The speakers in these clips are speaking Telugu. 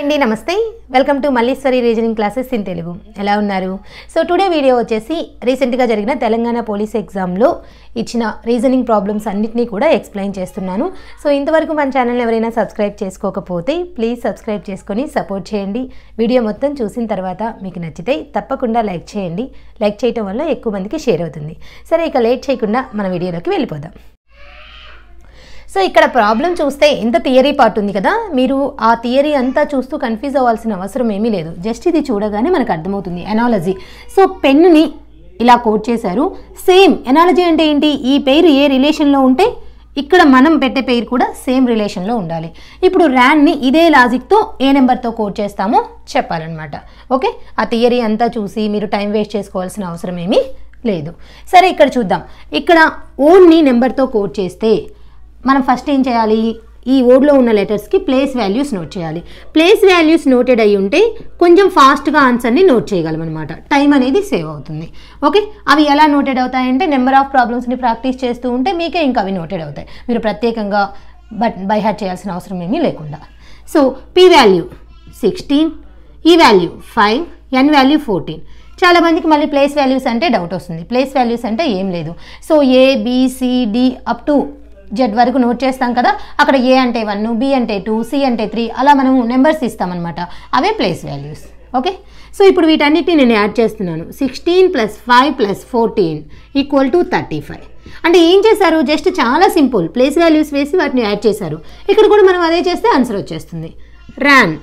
అండి నమస్తే welcome to Malleswari reasoning classes in Telugu ఎలా ఉన్నారు సో టుడే వీడియో వచ్చేసి రీసెంట్గా జరిగిన తెలంగాణ పోలీస్ ఎగ్జామ్లో ఇచ్చిన రీజనింగ్ ప్రాబ్లమ్స్ అన్నిటినీ కూడా ఎక్స్ప్లెయిన్ చేస్తున్నాను సో ఇంతవరకు మన ఛానల్ ఎవరైనా సబ్స్క్రైబ్ చేసుకోకపోతే ప్లీజ్ సబ్స్క్రైబ్ చేసుకొని సపోర్ట్ చేయండి వీడియో మొత్తం చూసిన తర్వాత మీకు నచ్చితే తప్పకుండా లైక్ చేయండి లైక్ చేయటం వల్ల ఎక్కువ మందికి షేర్ అవుతుంది సరే ఇక లేట్ చేయకుండా మన వీడియోలోకి వెళ్ళిపోదాం సో ఇక్కడ ప్రాబ్లం చూస్తే ఎంత థియరీ పార్ట్ ఉంది కదా మీరు ఆ థియరీ అంతా చూస్తూ కన్ఫ్యూజ్ అవ్వాల్సిన అవసరం ఏమీ లేదు జస్ట్ ఇది చూడగానే మనకు అర్థమవుతుంది ఎనాలజీ సో పెన్నుని ఇలా కోట్ చేశారు సేమ్ ఎనాలజీ అంటే ఏంటి ఈ పేరు ఏ రిలేషన్లో ఉంటే ఇక్కడ మనం పెట్టే పేరు కూడా సేమ్ రిలేషన్లో ఉండాలి ఇప్పుడు ర్యాన్ని ఇదే లాజిక్తో ఏ నెంబర్తో కోట్ చేస్తామో చెప్పాలన్నమాట ఓకే ఆ థియరీ అంతా చూసి మీరు టైం వేస్ట్ చేసుకోవాల్సిన అవసరం ఏమీ లేదు సరే ఇక్కడ చూద్దాం ఇక్కడ ఓన్ని నెంబర్తో కోట్ చేస్తే మనం ఫస్ట్ ఏం చేయాలి ఈ ఓడ్లో ఉన్న లెటర్స్కి ప్లేస్ వాల్యూస్ నోట్ చేయాలి ప్లేస్ వాల్యూస్ నోటెడ్ అయి ఉంటే కొంచెం ఫాస్ట్గా ఆన్సర్ని నోట్ చేయగలం అనమాట టైం అనేది సేవ్ అవుతుంది ఓకే అవి ఎలా నోటెడ్ అవుతాయంటే నెంబర్ ఆఫ్ ప్రాబ్లమ్స్ని ప్రాక్టీస్ చేస్తూ ఉంటే మీకే ఇంకా అవి నోటెడ్ అవుతాయి మీరు ప్రత్యేకంగా బట్ బై హార్ట్ చేయాల్సిన అవసరం ఏమీ లేకుండా so P value sixteen E value five N value fourteen చాలా మందికి మళ్ళీ ప్లేస్ వాల్యూస్ అంటే డౌట్ వస్తుంది ప్లేస్ వాల్యూస్ అంటే ఏం లేదు so A BCD up to Z వరకు నోట్ చేస్తాం కదా అక్కడ ఏ అంటే వన్ బి అంటే టూ సి అంటే త్రీ అలా మనం నెంబర్స్ ఇస్తామన్నమాట అవే ప్లేస్ వాల్యూస్ ఓకే సో ఇప్పుడు వీటన్నిటిని నేను యాడ్ చేస్తున్నాను sixteen plus five plus fourteen equal to thirty five అంటే ఏం చేశారు జస్ట్ చాలా సింపుల్ ప్లేస్ వాల్యూస్ వేసి వాటిని యాడ్ చేశారు ఇక్కడ కూడా మనం అదే చేస్తే ఆన్సర్ వచ్చేస్తుంది ర్యాన్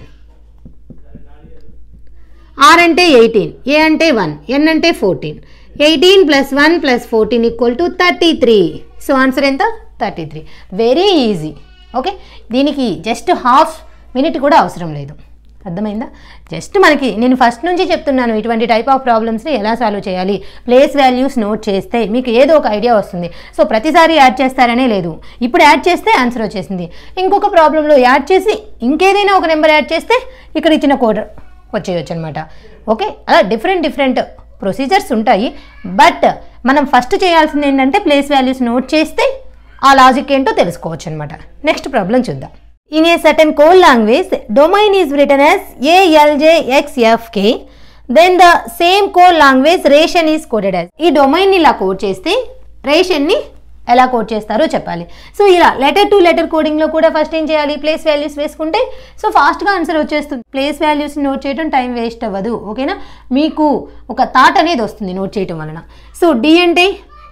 ఆర్ అంటే ఎయిటీన్ ఏ అంటే వన్ ఎన్ అంటే fourteen eighteen plus one plus fourteen equal to thirty three so answer ఎంత thirty three very easy okay దీనికి జస్ట్ హాఫ్ మినిట్ కూడా అవసరం లేదు అర్థమైందా జస్ట్ మనకి నేను ఫస్ట్ నుంచి చెప్తున్నాను ఇటువంటి టైప్ ఆఫ్ ప్రాబ్లమ్స్ని ఎలా సాల్వ్ చేయాలి ప్లేస్ వాల్యూస్ నోట్ చేస్తే మీకు ఏదో ఒక ఐడియా వస్తుంది సో ప్రతిసారి యాడ్ చేస్తారనే లేదు ఇప్పుడు యాడ్ చేస్తే ఆన్సర్ వచ్చేసింది ఇంకొక ప్రాబ్లంలో యాడ్ చేసి ఇంకేదైనా ఒక నెంబర్ యాడ్ చేస్తే ఇక్కడ ఇచ్చిన కోడ్ వచ్చేయచ్చు అనమాట ఓకే అలా డిఫరెంట్ డిఫరెంట్ ప్రొసీజర్స్ ఉంటాయి బట్ మనం ఫస్ట్ చేయాల్సింది ఏంటంటే ప్లేస్ వాల్యూస్ నోట్ చేస్తే ఆ లాజిక్ ఏంటో తెలుసుకోవచ్చు అనమాట నెక్స్ట్ ప్రాబ్లం చూద్దాం in a certain code language domain is return as ALJXFK then the same code language ration is coded as ఈ డొమైన్ ఇలా కోడ్ చేస్తే రేషన్ని ఎలా కోడ్ చేస్తారో చెప్పాలి సో ఇలా లెటర్ టు లెటర్ కోడింగ్లో కూడా ఫస్ట్ ఏం చేయాలి ప్లేస్ వాల్యూస్ వేసుకుంటే సో ఫాస్ట్గా ఆన్సర్ వచ్చేస్తుంది ప్లేస్ వాల్యూస్ నోట్ చేయడం టైం వేస్ట్ అవ్వదు ఓకేనా మీకు ఒక థాట్ అనేది వస్తుంది నోట్ చేయడం వలన సో డి అంటే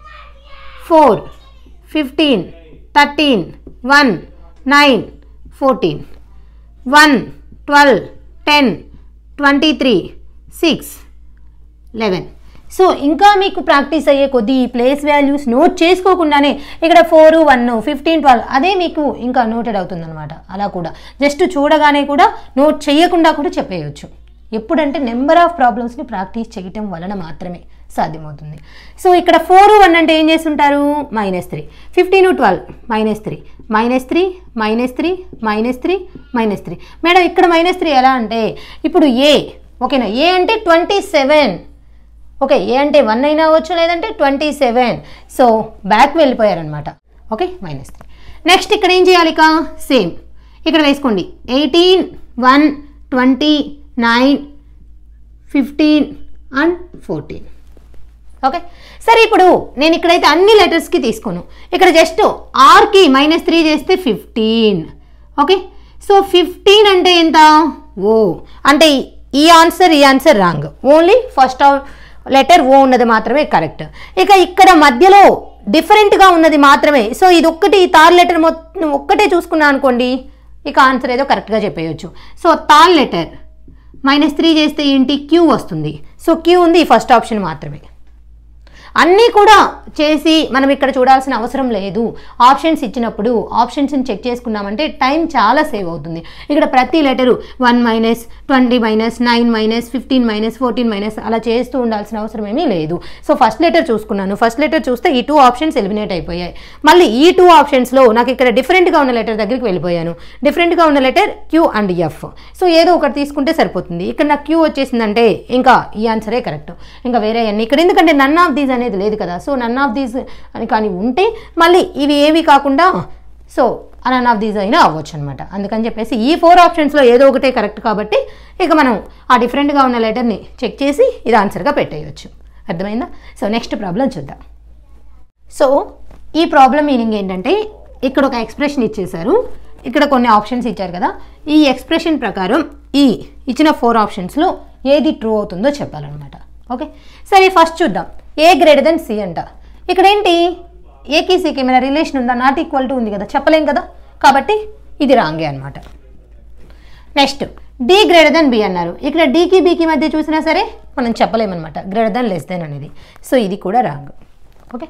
four fifteen thirteen one nine fourteen one twelve ten twenty three six eleven so ఇంకా మీకు ప్రాక్టీస్ అయ్యే కొద్దీ ఈ ప్లేస్ వాల్యూస్ నోట్ చేసుకోకుండానే ఇక్కడ ఫోర్ వన్ ఫిఫ్టీన్ ట్వెల్వ్ అదే మీకు ఇంకా నోటెడ్ అవుతుందన్నమాట అలా కూడా జస్ట్ చూడగానే కూడా నోట్ చేయకుండా కూడా చెప్పేయచ్చు ఎప్పుడంటే నెంబర్ ఆఫ్ ప్రాబ్లమ్స్ని ప్రాక్టీస్ చేయటం వలన మాత్రమే సాధ్యమవుతుంది సో ఇక్కడ ఫోర్ వన్ అంటే ఏం చేస్తుంటారు minus three fifteen twelve minus three minus three minus three minus three minus three madam ఇక్కడ మైనస్ త్రీ ఎలా అంటే ఇప్పుడు ఏ ఓకేనా ఏ అంటే ట్వంటీ సెవెన్ ఓకే ఏ అంటే వన్ అయినా అవ్వచ్చు లేదంటే ట్వంటీ సెవెన్ సో బ్యాక్ వెళ్ళిపోయారనమాట ఓకే మైనస్ త్రీ నెక్స్ట్ ఇక్కడ ఏం చేయాలి ఇక సేమ్ ఇక్కడ వేసుకోండి eighteen one twenty nine fifteen and fourteen okay సరే ఇప్పుడు నేను ఇక్కడైతే అన్ని లెటర్స్కి తీసుకోను ఇక్కడ జస్ట్ ఆర్కి మైనస్ త్రీ చేస్తే ఫిఫ్టీన్ ఓకే సో ఫిఫ్టీన్ అంటే ఎంత ఓ అంటే ఈ ఆన్సర్ ఈ answer wrong only first letter O ఉన్నది మాత్రమే కరెక్ట్ ఇక ఇక్కడ మధ్యలో డిఫరెంట్గా ఉన్నది మాత్రమే సో ఇది ఒక్కటి తార్ లెటర్ మొత్తం ఒక్కటే చూసుకున్నా అనుకోండి ఇక ఆన్సర్ ఏదో కరెక్ట్గా చెప్పేయచ్చు సో తాల్ లెటర్ మైనస్ త్రీ చేస్తే ఏంటి క్యూ వస్తుంది సో క్యూ ఉంది ఫస్ట్ ఆప్షన్ మాత్రమే అన్నీ కూడా చేసి మనం ఇక్కడ చూడాల్సిన అవసరం లేదు ఆప్షన్స్ ఇచ్చినప్పుడు ఆప్షన్స్ని చెక్ చేసుకున్నామంటే టైం చాలా సేవ్ అవుతుంది ఇక్కడ ప్రతి letter one minus twenty minus nine minus fifteen minus fourteen minus అలా చేస్తూ ఉండాల్సిన అవసరం ఏమీ లేదు సో ఫస్ట్ లెటర్ చూసుకున్నాను ఫస్ట్ లెటర్ చూస్తే ఈ టూ ఆప్షన్స్ ఎలిమినేట్ అయిపోయాయి మళ్ళీ ఈ టూ ఆప్షన్స్లో నాకు ఇక్కడ డిఫరెంట్గా ఉన్న లెటర్ దగ్గరికి వెళ్ళిపోయాను డిఫరెంట్గా ఉన్న letter Q and F so ఏదో ఒకటి తీసుకుంటే సరిపోతుంది ఇక్కడ నాకు క్యూ వచ్చేసిందంటే ఇంకా ఈ ఆన్సరే కరెక్ట్ ఇంకా వేరే అన్ని ఇక్కడ ఎందుకంటే నన్ ఆఫ్ దీస్ అనేది లేదు కదా సో నన్ ఆఫ్ దీస్ అని కానీ ఉంటే మళ్ళీ ఇవి ఏవి కాకుండా సో నన్ ఆఫ్ దీస్ అయినా అవ్వచ్చు అనమాట అందుకని చెప్పేసి ఈ ఫోర్ ఆప్షన్స్లో ఏదో ఒకటే కరెక్ట్ కాబట్టి ఇక మనం ఆ డిఫరెంట్గా ఉన్న లెటర్ని చెక్ చేసి ఇది ఆన్సర్గా పెట్టేయచ్చు అర్థమైందా సో నెక్స్ట్ ప్రాబ్లం చూద్దాం సో ఈ ప్రాబ్లం మీనింగ్ ఏంటంటే ఇక్కడ ఒక ఎక్స్ప్రెషన్ ఇచ్చేశారు ఇక్కడ కొన్ని ఆప్షన్స్ ఇచ్చారు కదా ఈ ఎక్స్ప్రెషన్ ప్రకారం ఈ ఇచ్చిన ఫోర్ ఆప్షన్స్లో ఏది ట్రూ అవుతుందో చెప్పాలన్నమాట ఓకే సరే ఫస్ట్ చూద్దాం ఏ గ్రేటర్ దెన్ సి అంట ఇక్కడ ఏంటి ఏకి సికి ఏమైనా రిలేషన్ ఉందా నాట్ ఈక్వల్ టు ఉంది కదా చెప్పలేం కదా కాబట్టి ఇది రాంగే అనమాట next D greater than B అన్నారు ఇక్కడ డీకి బీకి మధ్య చూసినా సరే మనం చెప్పలేమన్నమాట గ్రేటర్ దెన్ లెస్ దెన్ అనేది సో ఇది కూడా wrong okay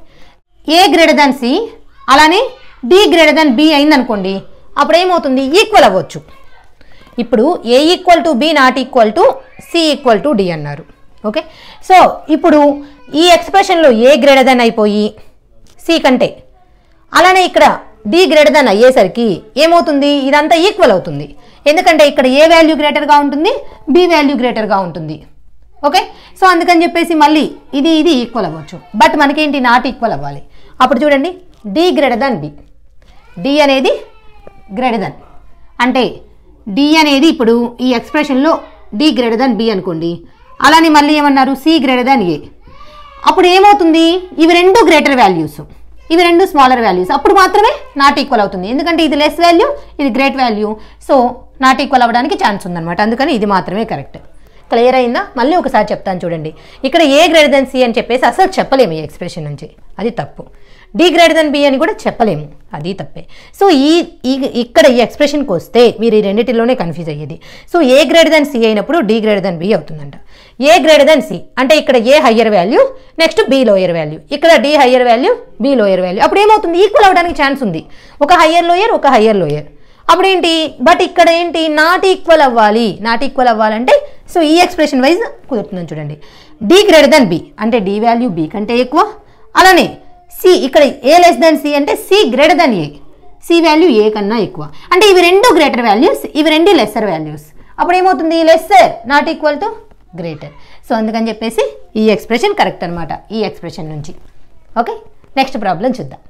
A greater than C అలానే డి గ్రేటర్ దెన్ బి అయిందనుకోండి అప్పుడు ఏమవుతుంది ఈక్వల్ అవ్వచ్చు ఇప్పుడు A equal to B not equal to C equal to D అన్నారు ఓకే సో ఇప్పుడు ఈ ఎక్స్ప్రెషన్లో ఏ గ్రేటర్ దెన్ అయిపోయి సి కంటే అలానే ఇక్కడ డి గ్రేటర్ దెన్ అయ్యేసరికి ఏమవుతుంది ఇదంతా ఈక్వల్ అవుతుంది ఎందుకంటే ఇక్కడ ఏ వాల్యూ గ్రేటర్గా ఉంటుంది బి వాల్యూ గ్రేటర్గా ఉంటుంది ఓకే సో అందుకని చెప్పేసి మళ్ళీ ఇది ఇది ఈక్వల్ అవ్వచ్చు బట్ మనకేంటి నాట్ ఈక్వల్ అవ్వాలి అప్పుడు చూడండి D greater than B D అనేది గ్రేటర్ దెన్ అంటే డి అనేది ఇప్పుడు ఈ ఎక్స్ప్రెషన్లో డి గ్రేటర్ దెన్ బి అనుకోండి అలానే మళ్ళీ ఏమన్నారు సి గ్రేటర్ దెన్ ఏ అప్పుడు ఏమవుతుంది ఇవి రెండు గ్రేటర్ వాల్యూస్ ఇవి రెండు స్మాలర్ వాల్యూస్ అప్పుడు మాత్రమే నాట్ ఈక్వల్ అవుతుంది ఎందుకంటే ఇది లెస్ వాల్యూ ఇది great value so not equal అవ్వడానికి ఛాన్స్ ఉందన్నమాట అందుకని ఇది మాత్రమే కరెక్ట్ క్లియర్ అయిందా మళ్ళీ ఒకసారి చెప్తాను చూడండి ఇక్కడ ఏ గ్రేటర్ దెన్ సి అని చెప్పేసి అసలు చెప్పలేము ఈ ఎక్స్ప్రెషన్ నుంచి అది తప్పు డి గ్రేటర్ దెన్ బి అని కూడా చెప్పలేము అది తప్పే సో ఈ ఈ- ఇక్కడ ఈ ఎక్స్ప్రెషన్కి వస్తే మీరు ఈ రెండింటిలోనే కన్ఫ్యూజ్ అయ్యేది so A greater than C అయినప్పుడు డి గ్రేటర్ దెన్ బి అవుతుందంట ఏ గ్రేటర్ దెన్ సి అంటే ఇక్కడ A higher value next B lower value ఇక్కడ D higher value B lower value అప్పుడు ఏమవుతుంది ఈక్వల్ అవ్వడానికి ఛాన్స్ ఉంది ఒక హయ్యర్ లోయర్ ఒక హయ్యర్ లోయర్ అప్పుడు ఏంటి బట్ ఇక్కడ ఏంటి నాట్ ఈక్వల్ అవ్వాలి నాట్ ఈక్వల్ అవ్వాలంటే సో ఈ ఎక్స్ప్రెషన్ వైజ్ కుదురుతుందని చూడండి డి గ్రేటర్ దెన్ బి అంటే డి వాల్యూ బి కంటే ఎక్కువ అలానే సి ఇక్కడ ఏ లెస్ దెన్ సి అంటే C greater than A C value A కన్నా ఎక్కువ అంటే ఇవి రెండు గ్రేటర్ వాల్యూస్ ఇవి రెండు లెస్సర్ వాల్యూస్ అప్పుడు ఏమవుతుంది lesser not equal to greater so అందుకని చెప్పేసి ఈ ఎక్స్ప్రెషన్ కరెక్ట్ అనమాట ఈ ఎక్స్ప్రెషన్ నుంచి ఓకే నెక్స్ట్ ప్రాబ్లం చూద్దాం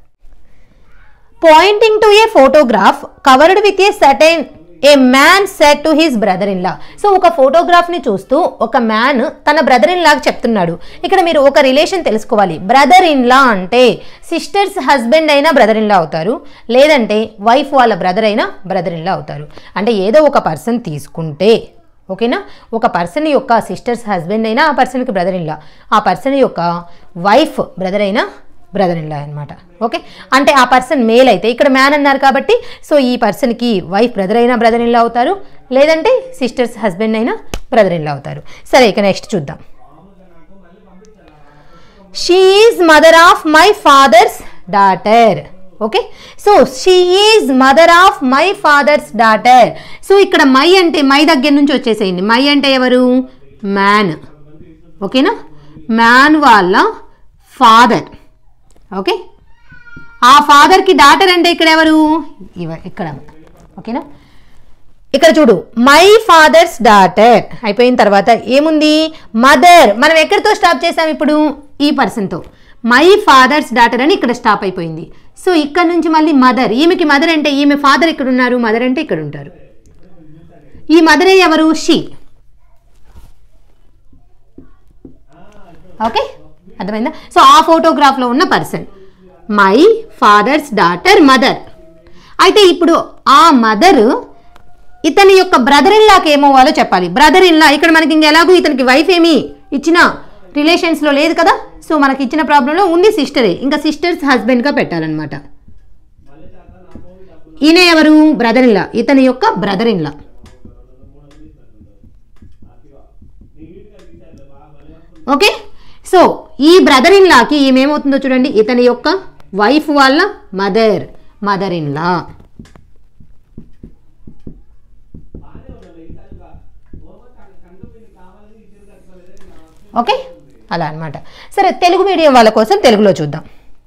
pointing to a photograph covered with a certain a man set to his brother in law so ఒక ఫోటోగ్రాఫ్ని చూస్తూ ఒక మ్యాన్ తన బ్రదర్ ఇన్ లాగా చెప్తున్నాడు ఇక్కడ మీరు ఒక రిలేషన్ తెలుసుకోవాలి బ్రదర్ ఇన్ లా అంటే సిస్టర్స్ హస్బెండ్ అయినా బ్రదర్ ఇన్ లా అవుతారు లేదంటే వైఫ్ వాళ్ళ బ్రదర్ అయినా బ్రదర్ ఇన్ లా అవుతారు అంటే ఏదో ఒక పర్సన్ తీసుకుంటే ఓకేనా ఒక పర్సన్ యొక్క సిస్టర్స్ హస్బెండ్ అయినా ఆ పర్సన్కి బ్రదర్ ఇన్ లా ఆ పర్సన్ యొక్క వైఫ్ బ్రదర్ అయినా బ్రదర్ ఇన్ లా అనమాట ఓకే అంటే ఆ పర్సన్ మేల్ అయితే ఇక్కడ మ్యాన్ అన్నారు కాబట్టి సో ఈ పర్సన్కి వైఫ్ బ్రదర్ అయినా బ్రదర్ ఇన్ లా అవుతారు లేదంటే సిస్టర్స్ హస్బెండ్ అయినా బ్రదర్ ఇన్ లా అవుతారు సరే ఇక నెక్స్ట్ చూద్దాం she is mother of my father's daughter okay so she is mother of my father's daughter so ఇక్కడ మై అంటే మై దగ్గర నుంచి వచ్చేసేయండి మై అంటే ఎవరు మ్యాన్ ఓకేనా మ్యాన్ వాళ్ళ ఫాదర్ ఓకే ఆ ఫాదర్కి డాటర్ అంటే ఇక్కడ ఎవరు ఇవ ఇక్కడ ఓకేనా ఇక్కడ చూడు మై ఫాదర్స్ డాటర్ అయిపోయిన తర్వాత ఏముంది మదర్ మనం ఎక్కడితో స్టాప్ చేసాం ఇప్పుడు ఈ పర్సన్తో మై ఫాదర్స్ డాటర్ అని ఇక్కడ స్టాప్ అయిపోయింది సో ఇక్కడ నుంచి మళ్ళీ మదర్ ఈమెకి మదర్ అంటే ఈమె ఫాదర్ ఇక్కడ ఉన్నారు మదర్ అంటే ఇక్కడ ఉంటారు ఈ మదరే ఎవరు షీ ఓకే అర్థమైందా సో ఆ ఫోటోగ్రాఫ్లో ఉన్న person my father's daughter mother అయితే ఇప్పుడు ఆ మదర్ ఇతని యొక్క బ్రదర్ ఇన్ లాకి ఏమవ్వాలో చెప్పాలి బ్రదర్ ఇన్ లా ఇక్కడ మనకి ఇంక ఎలాగో ఇతనికి వైఫ్ ఏమి ఇచ్చిన రిలేషన్స్లో లేదు కదా సో మనకి ఇచ్చిన ప్రాబ్లంలో ఉంది సిస్టరే ఇంకా సిస్టర్స్ హస్బెండ్గా పెట్టాలన్నమాట ఈయన ఎవరు బ్రదర్ ఇన్ లా ఇతని యొక్క brother in law okay so ఈ బ్రదర్ ఇన్ లాకి ఏమేమవుతుందో చూడండి ఇతని యొక్క వైఫ్ వాళ్ళ mother mother in law okay అలా అన్నమాట సరే తెలుగు మీడియం వాళ్ళ కోసం తెలుగులో చూద్దాం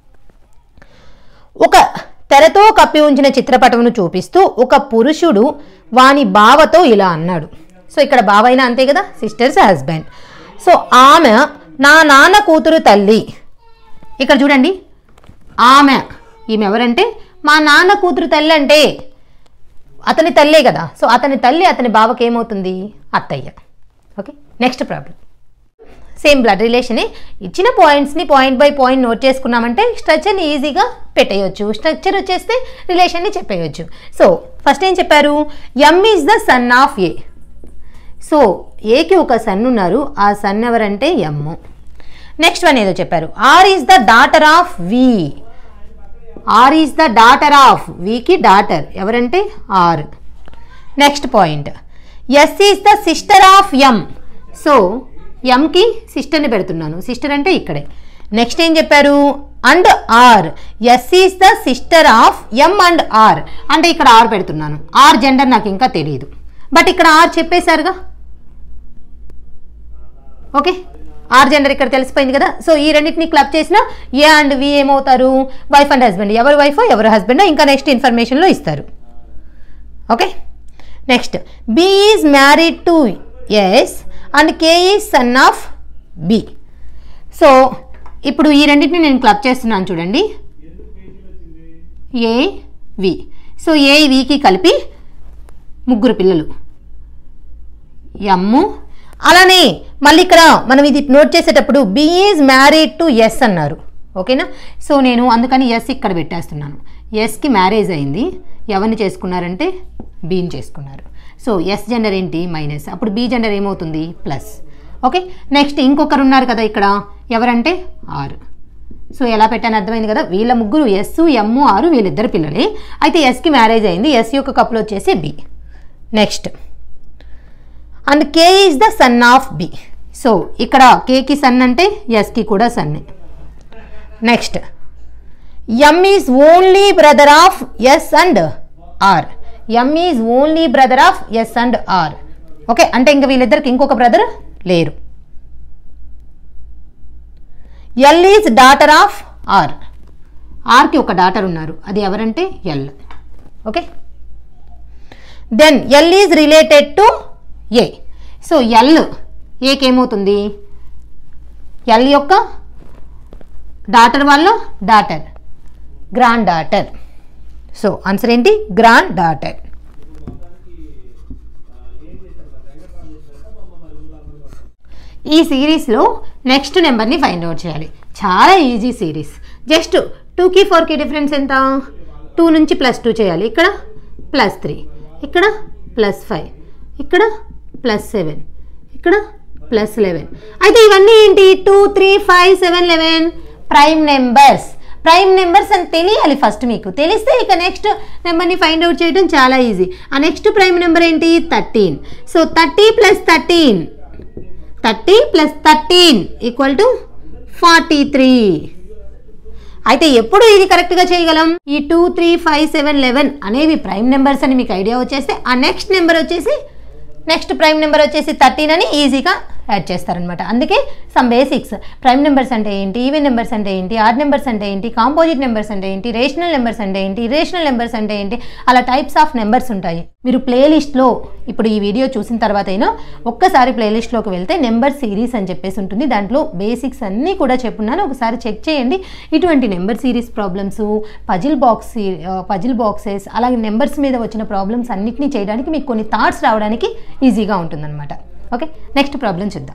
ఒక తెరతో కప్పి ఉంచిన చిత్రపటమును చూపిస్తూ ఒక పురుషుడు వాని బావతో ఇలా అన్నాడు సో ఇక్కడ బావ అయినా అంతే కదా సిస్టర్స్ హస్బెండ్ సో ఆమె నా నాన్న కూతురు తల్లి ఇక్కడ చూడండి ఆమె ఈమె ఎవరంటే మా నాన్న కూతురు తల్లి అంటే అతని తల్లే కదా సో అతని తల్లి అతని బావకి ఏమవుతుంది అత్తయ్య okay next problem same blood రిలేషనే ఇచ్చిన పాయింట్స్ని పాయింట్ బై పాయింట్ నోట్ చేసుకున్నామంటే స్ట్రక్చర్ని ఈజీగా పెట్టేయచ్చు స్ట్రక్చర్ వచ్చేస్తే రిలేషన్ని చెప్పేయచ్చు సో ఫస్ట్ ఏం చెప్పారు M is the son of A so ఏకి ఒక సన్ ఉన్నారు ఆ సన్ ఎవరంటే ఎమ్ నెక్స్ట్ వన్ ఏదో చెప్పారు R is the daughter of V R is the daughter of వికి డాటర్ ఎవరంటే R next point S is the sister of M so ఎంకి సిస్టర్ని పెడుతున్నాను సిస్టర్ అంటే ఇక్కడే నెక్స్ట్ ఏం చెప్పారు and R S is the sister of M and R అంటే ఇక్కడ ఆర్ పెడుతున్నాను ఆర్ జెండర్ నాకు ఇంకా తెలియదు బట్ ఇక్కడ ఆర్ చెప్పేశారుగా ఓకే ఆర్ జెండర్ ఇక్కడ తెలిసిపోయింది కదా సో ఈ రెండింటిని క్లబ్ చేసిన ఏ అండ్ వి ఏమవుతారు వైఫ్ అండ్ హస్బెండ్ ఎవరు వైఫ్ ఎవరు హస్బెండ్ ఇంకా నెక్స్ట్ ఇన్ఫర్మేషన్లో ఇస్తారు okay next B is married to S and K is son of B so ఇప్పుడు ఈ రెండింటిని నేను క్లబ్ చేస్తున్నాను చూడండి ఏ వి సో ఏ వికి కలిపి ముగ్గురు పిల్లలు ఎమ్ము అలానే మళ్ళీ ఇక్కడ మనం ఇది నోట్ చేసేటప్పుడు B is married to S అన్నారు ఓకేనా సో నేను అందుకని ఎస్ ఇక్కడ పెట్టేస్తున్నాను ఎస్కి మ్యారేజ్ అయింది ఎవరిని చేసుకున్నారంటే బీని చేసుకున్నారు సో ఎస్ జెండర్ ఏంటి మైనస్ అప్పుడు బి జెండర్ ఏమవుతుంది ప్లస్ ఓకే నెక్స్ట్ ఇంకొకరు ఉన్నారు కదా ఇక్కడ ఎవరంటే ఆరు సో ఎలా పెట్టాను అర్థమైంది కదా వీళ్ళ ముగ్గురు ఎస్ ఎమ్ ఆరు వీళ్ళిద్దరు పిల్లలే అయితే ఎస్కి మ్యారేజ్ అయింది ఎస్ యొక్క కప్పులు వచ్చేసి B next and K is the son of B so ఇక్కడ కేకి సన్ అంటే ఎస్కి కూడా సన్నే next M is only brother of S and R M is only brother of S and R okay అంటే ఇంకా వీళ్ళిద్దరికి ఇంకొక బ్రదర్ లేరు L is daughter of R ఆర్కి ఒక డాటర్ ఉన్నారు అది ఎవరంటే L okay then L is related to A so L ఏకి ఏమవుతుంది ఎల్ యొక్క డాటర్ వాళ్ళ daughter granddaughter so answer ఏంటి గ్రాండ్ డాటర్ ఈ సిరీస్లో నెక్స్ట్ నెంబర్ని ఫైండ్ అవుట్ చేయాలి చాలా ఈజీ సిరీస్ జస్ట్ టూకి ఫోర్కి డిఫరెన్స్ ఎంత టూ నుంచి ప్లస్ టూ చేయాలి ఇక్కడ ప్లస్ త్రీ ఇక్కడ ప్లస్ ఫైవ్ ఇక్కడ ప్లస్ సెవెన్ ఇక్కడ ప్లస్ లెవెన్ అయితే ఇవన్నీ ఏంటి two three five seven eleven prime numbers prime numbers అని తెలియాలి ఫస్ట్ మీకు తెలిస్తే ఇక నెక్స్ట్ నెంబర్ని ఫైండ్ అవుట్ చేయడం చాలా ఈజీ ఆ నెక్స్ట్ ప్రైమ్ నెంబర్ ఏంటి thirteen so thirty plus thirteen thirty plus thirteen equal to forty three అయితే ఎప్పుడు ఇది కరెక్ట్గా చేయగలం ఈ two three five seven eleven అనేవి ప్రైమ్ నెంబర్స్ అని మీకు ఐడియా వచ్చేస్తే ఆ నెక్స్ట్ నెంబర్ వచ్చేసి నెక్స్ట్ ప్రైమ్ నెంబర్ వచ్చేసి థర్టీన్ అని ఈజీగా యాడ్ చేస్తారనమాట అందుకే సమ్ బేసిక్స్ ప్రైమ్ నెంబర్స్ అంటే ఏంటి ఈవెన్ నెంబర్స్ అంటే ఏంటి ఆడ్ నెంబర్స్ అంటే ఏంటి కాంపోజిట్ నెంబర్స్ అంటే ఏంటి రేషనల్ నెంబర్స్ అంటే ఏంటి ఇరేషనల్ నెంబర్స్ అంటే ఏంటి అలా టైప్స్ ఆఫ్ నెంబర్స్ ఉంటాయి మీరు ప్లేలిస్ట్లో ఇప్పుడు ఈ వీడియో చూసిన తర్వాత అయినా ఒక్కసారి ప్లేలిస్ట్లోకి వెళ్తే నెంబర్ సిరీస్ అని చెప్పేసి ఉంటుంది దాంట్లో బేసిక్స్ అన్నీ కూడా చెప్పున్నాను ఒకసారి చెక్ చేయండి ఇటువంటి number series problems puzzle box puzzle boxes అలాగే నెంబర్స్ మీద వచ్చిన ప్రాబ్లమ్స్ అన్నిటినీ చేయడానికి మీకు కొన్ని థాట్స్ రావడానికి ఈజీగా ఉంటుందన్నమాట ఓకే నెక్స్ట్ ప్రాబ్లం చూద్దాం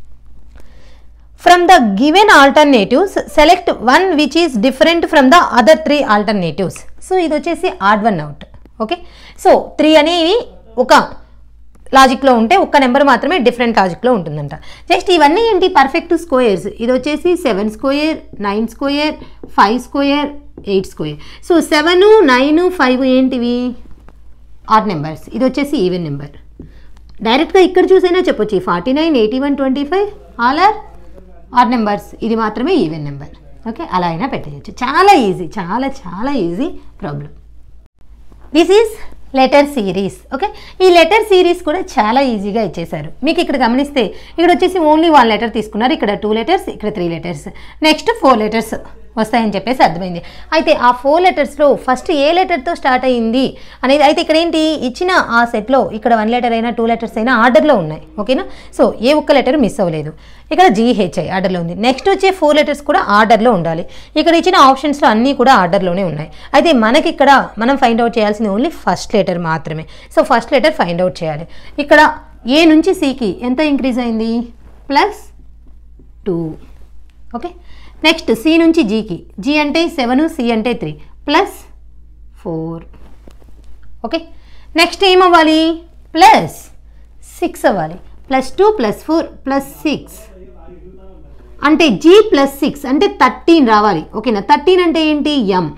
from the given alternatives select one which is different from the other three alternatives so ఇది వచ్చేసి odd one out okay so three అనేవి ఒక లాజిక్లో ఉంటే ఒక్క నెంబర్ మాత్రమే డిఫరెంట్ లాజిక్లో ఉంటుందంట నెక్స్ట్ ఇవన్నీ ఏంటి పర్ఫెక్ట్ స్క్వేర్స్ ఇది వచ్చేసి seven square nine square five square eight square so seven nine five ఏంటివి ఆడ్ నెంబర్స్ ఇది వచ్చేసి ఈవెన్ నెంబర్ డైరెక్ట్గా ఇక్కడ చూసైనా చెప్పొచ్చు forty nine eighty one twenty five all are odd numbers ఇది మాత్రమే ఈవెన్ నెంబర్ ఓకే అలా అయినా పెట్టేయచ్చు చాలా ఈజీ చాలా చాలా easy problem this is letter series okay ఈ లెటర్ సిరీస్ కూడా చాలా ఈజీగా ఇచ్చేశారు మీకు ఇక్కడ గమనిస్తే ఇక్కడ వచ్చేసి ఓన్లీ వన్ లెటర్ తీసుకున్నారు ఇక్కడ టూ లెటర్స్ ఇక్కడ three letters next four letters వస్తాయని చెప్పేసి అర్థమైంది అయితే ఆ ఫోర్ లెటర్స్లో ఫస్ట్ ఏ లెటర్తో స్టార్ట్ అయ్యింది అనేది అయితే ఇక్కడ ఏంటి ఇచ్చిన ఆ సెట్లో ఇక్కడ వన్ లెటర్ అయినా టూ లెటర్స్ అయినా ఆర్డర్లో ఉన్నాయి ఓకేనా సో ఏ ఒక్క లెటర్ మిస్ అవ్వలేదు ఇక్కడ జీహెచ్ఐ ఆర్డర్లో ఉంది నెక్స్ట్ వచ్చే ఫోర్ లెటర్స్ కూడా ఆర్డర్లో ఉండాలి ఇక్కడ ఇచ్చిన ఆప్షన్స్లో అన్నీ కూడా ఆర్డర్లోనే ఉన్నాయి అయితే మనకి ఇక్కడ మనం ఫైండ్ అవుట్ చేయాల్సింది ఓన్లీ ఫస్ట్ లెటర్ మాత్రమే so first letter find out చేయాలి ఇక్కడ ఏ నుంచి సికి ఎంత ఇంక్రీజ్ అయింది plus two okay next C నుంచి జీకి జీ అంటే సెవెన్ సి అంటే three plus four okay next ఏమవ్వాలి ప్లస్ సిక్స్ అవ్వాలి plus two plus four plus six అంటే జీ ప్లస్ సిక్స్ అంటే థర్టీన్ రావాలి ఓకేనా థర్టీన్ అంటే ఏంటి ఎం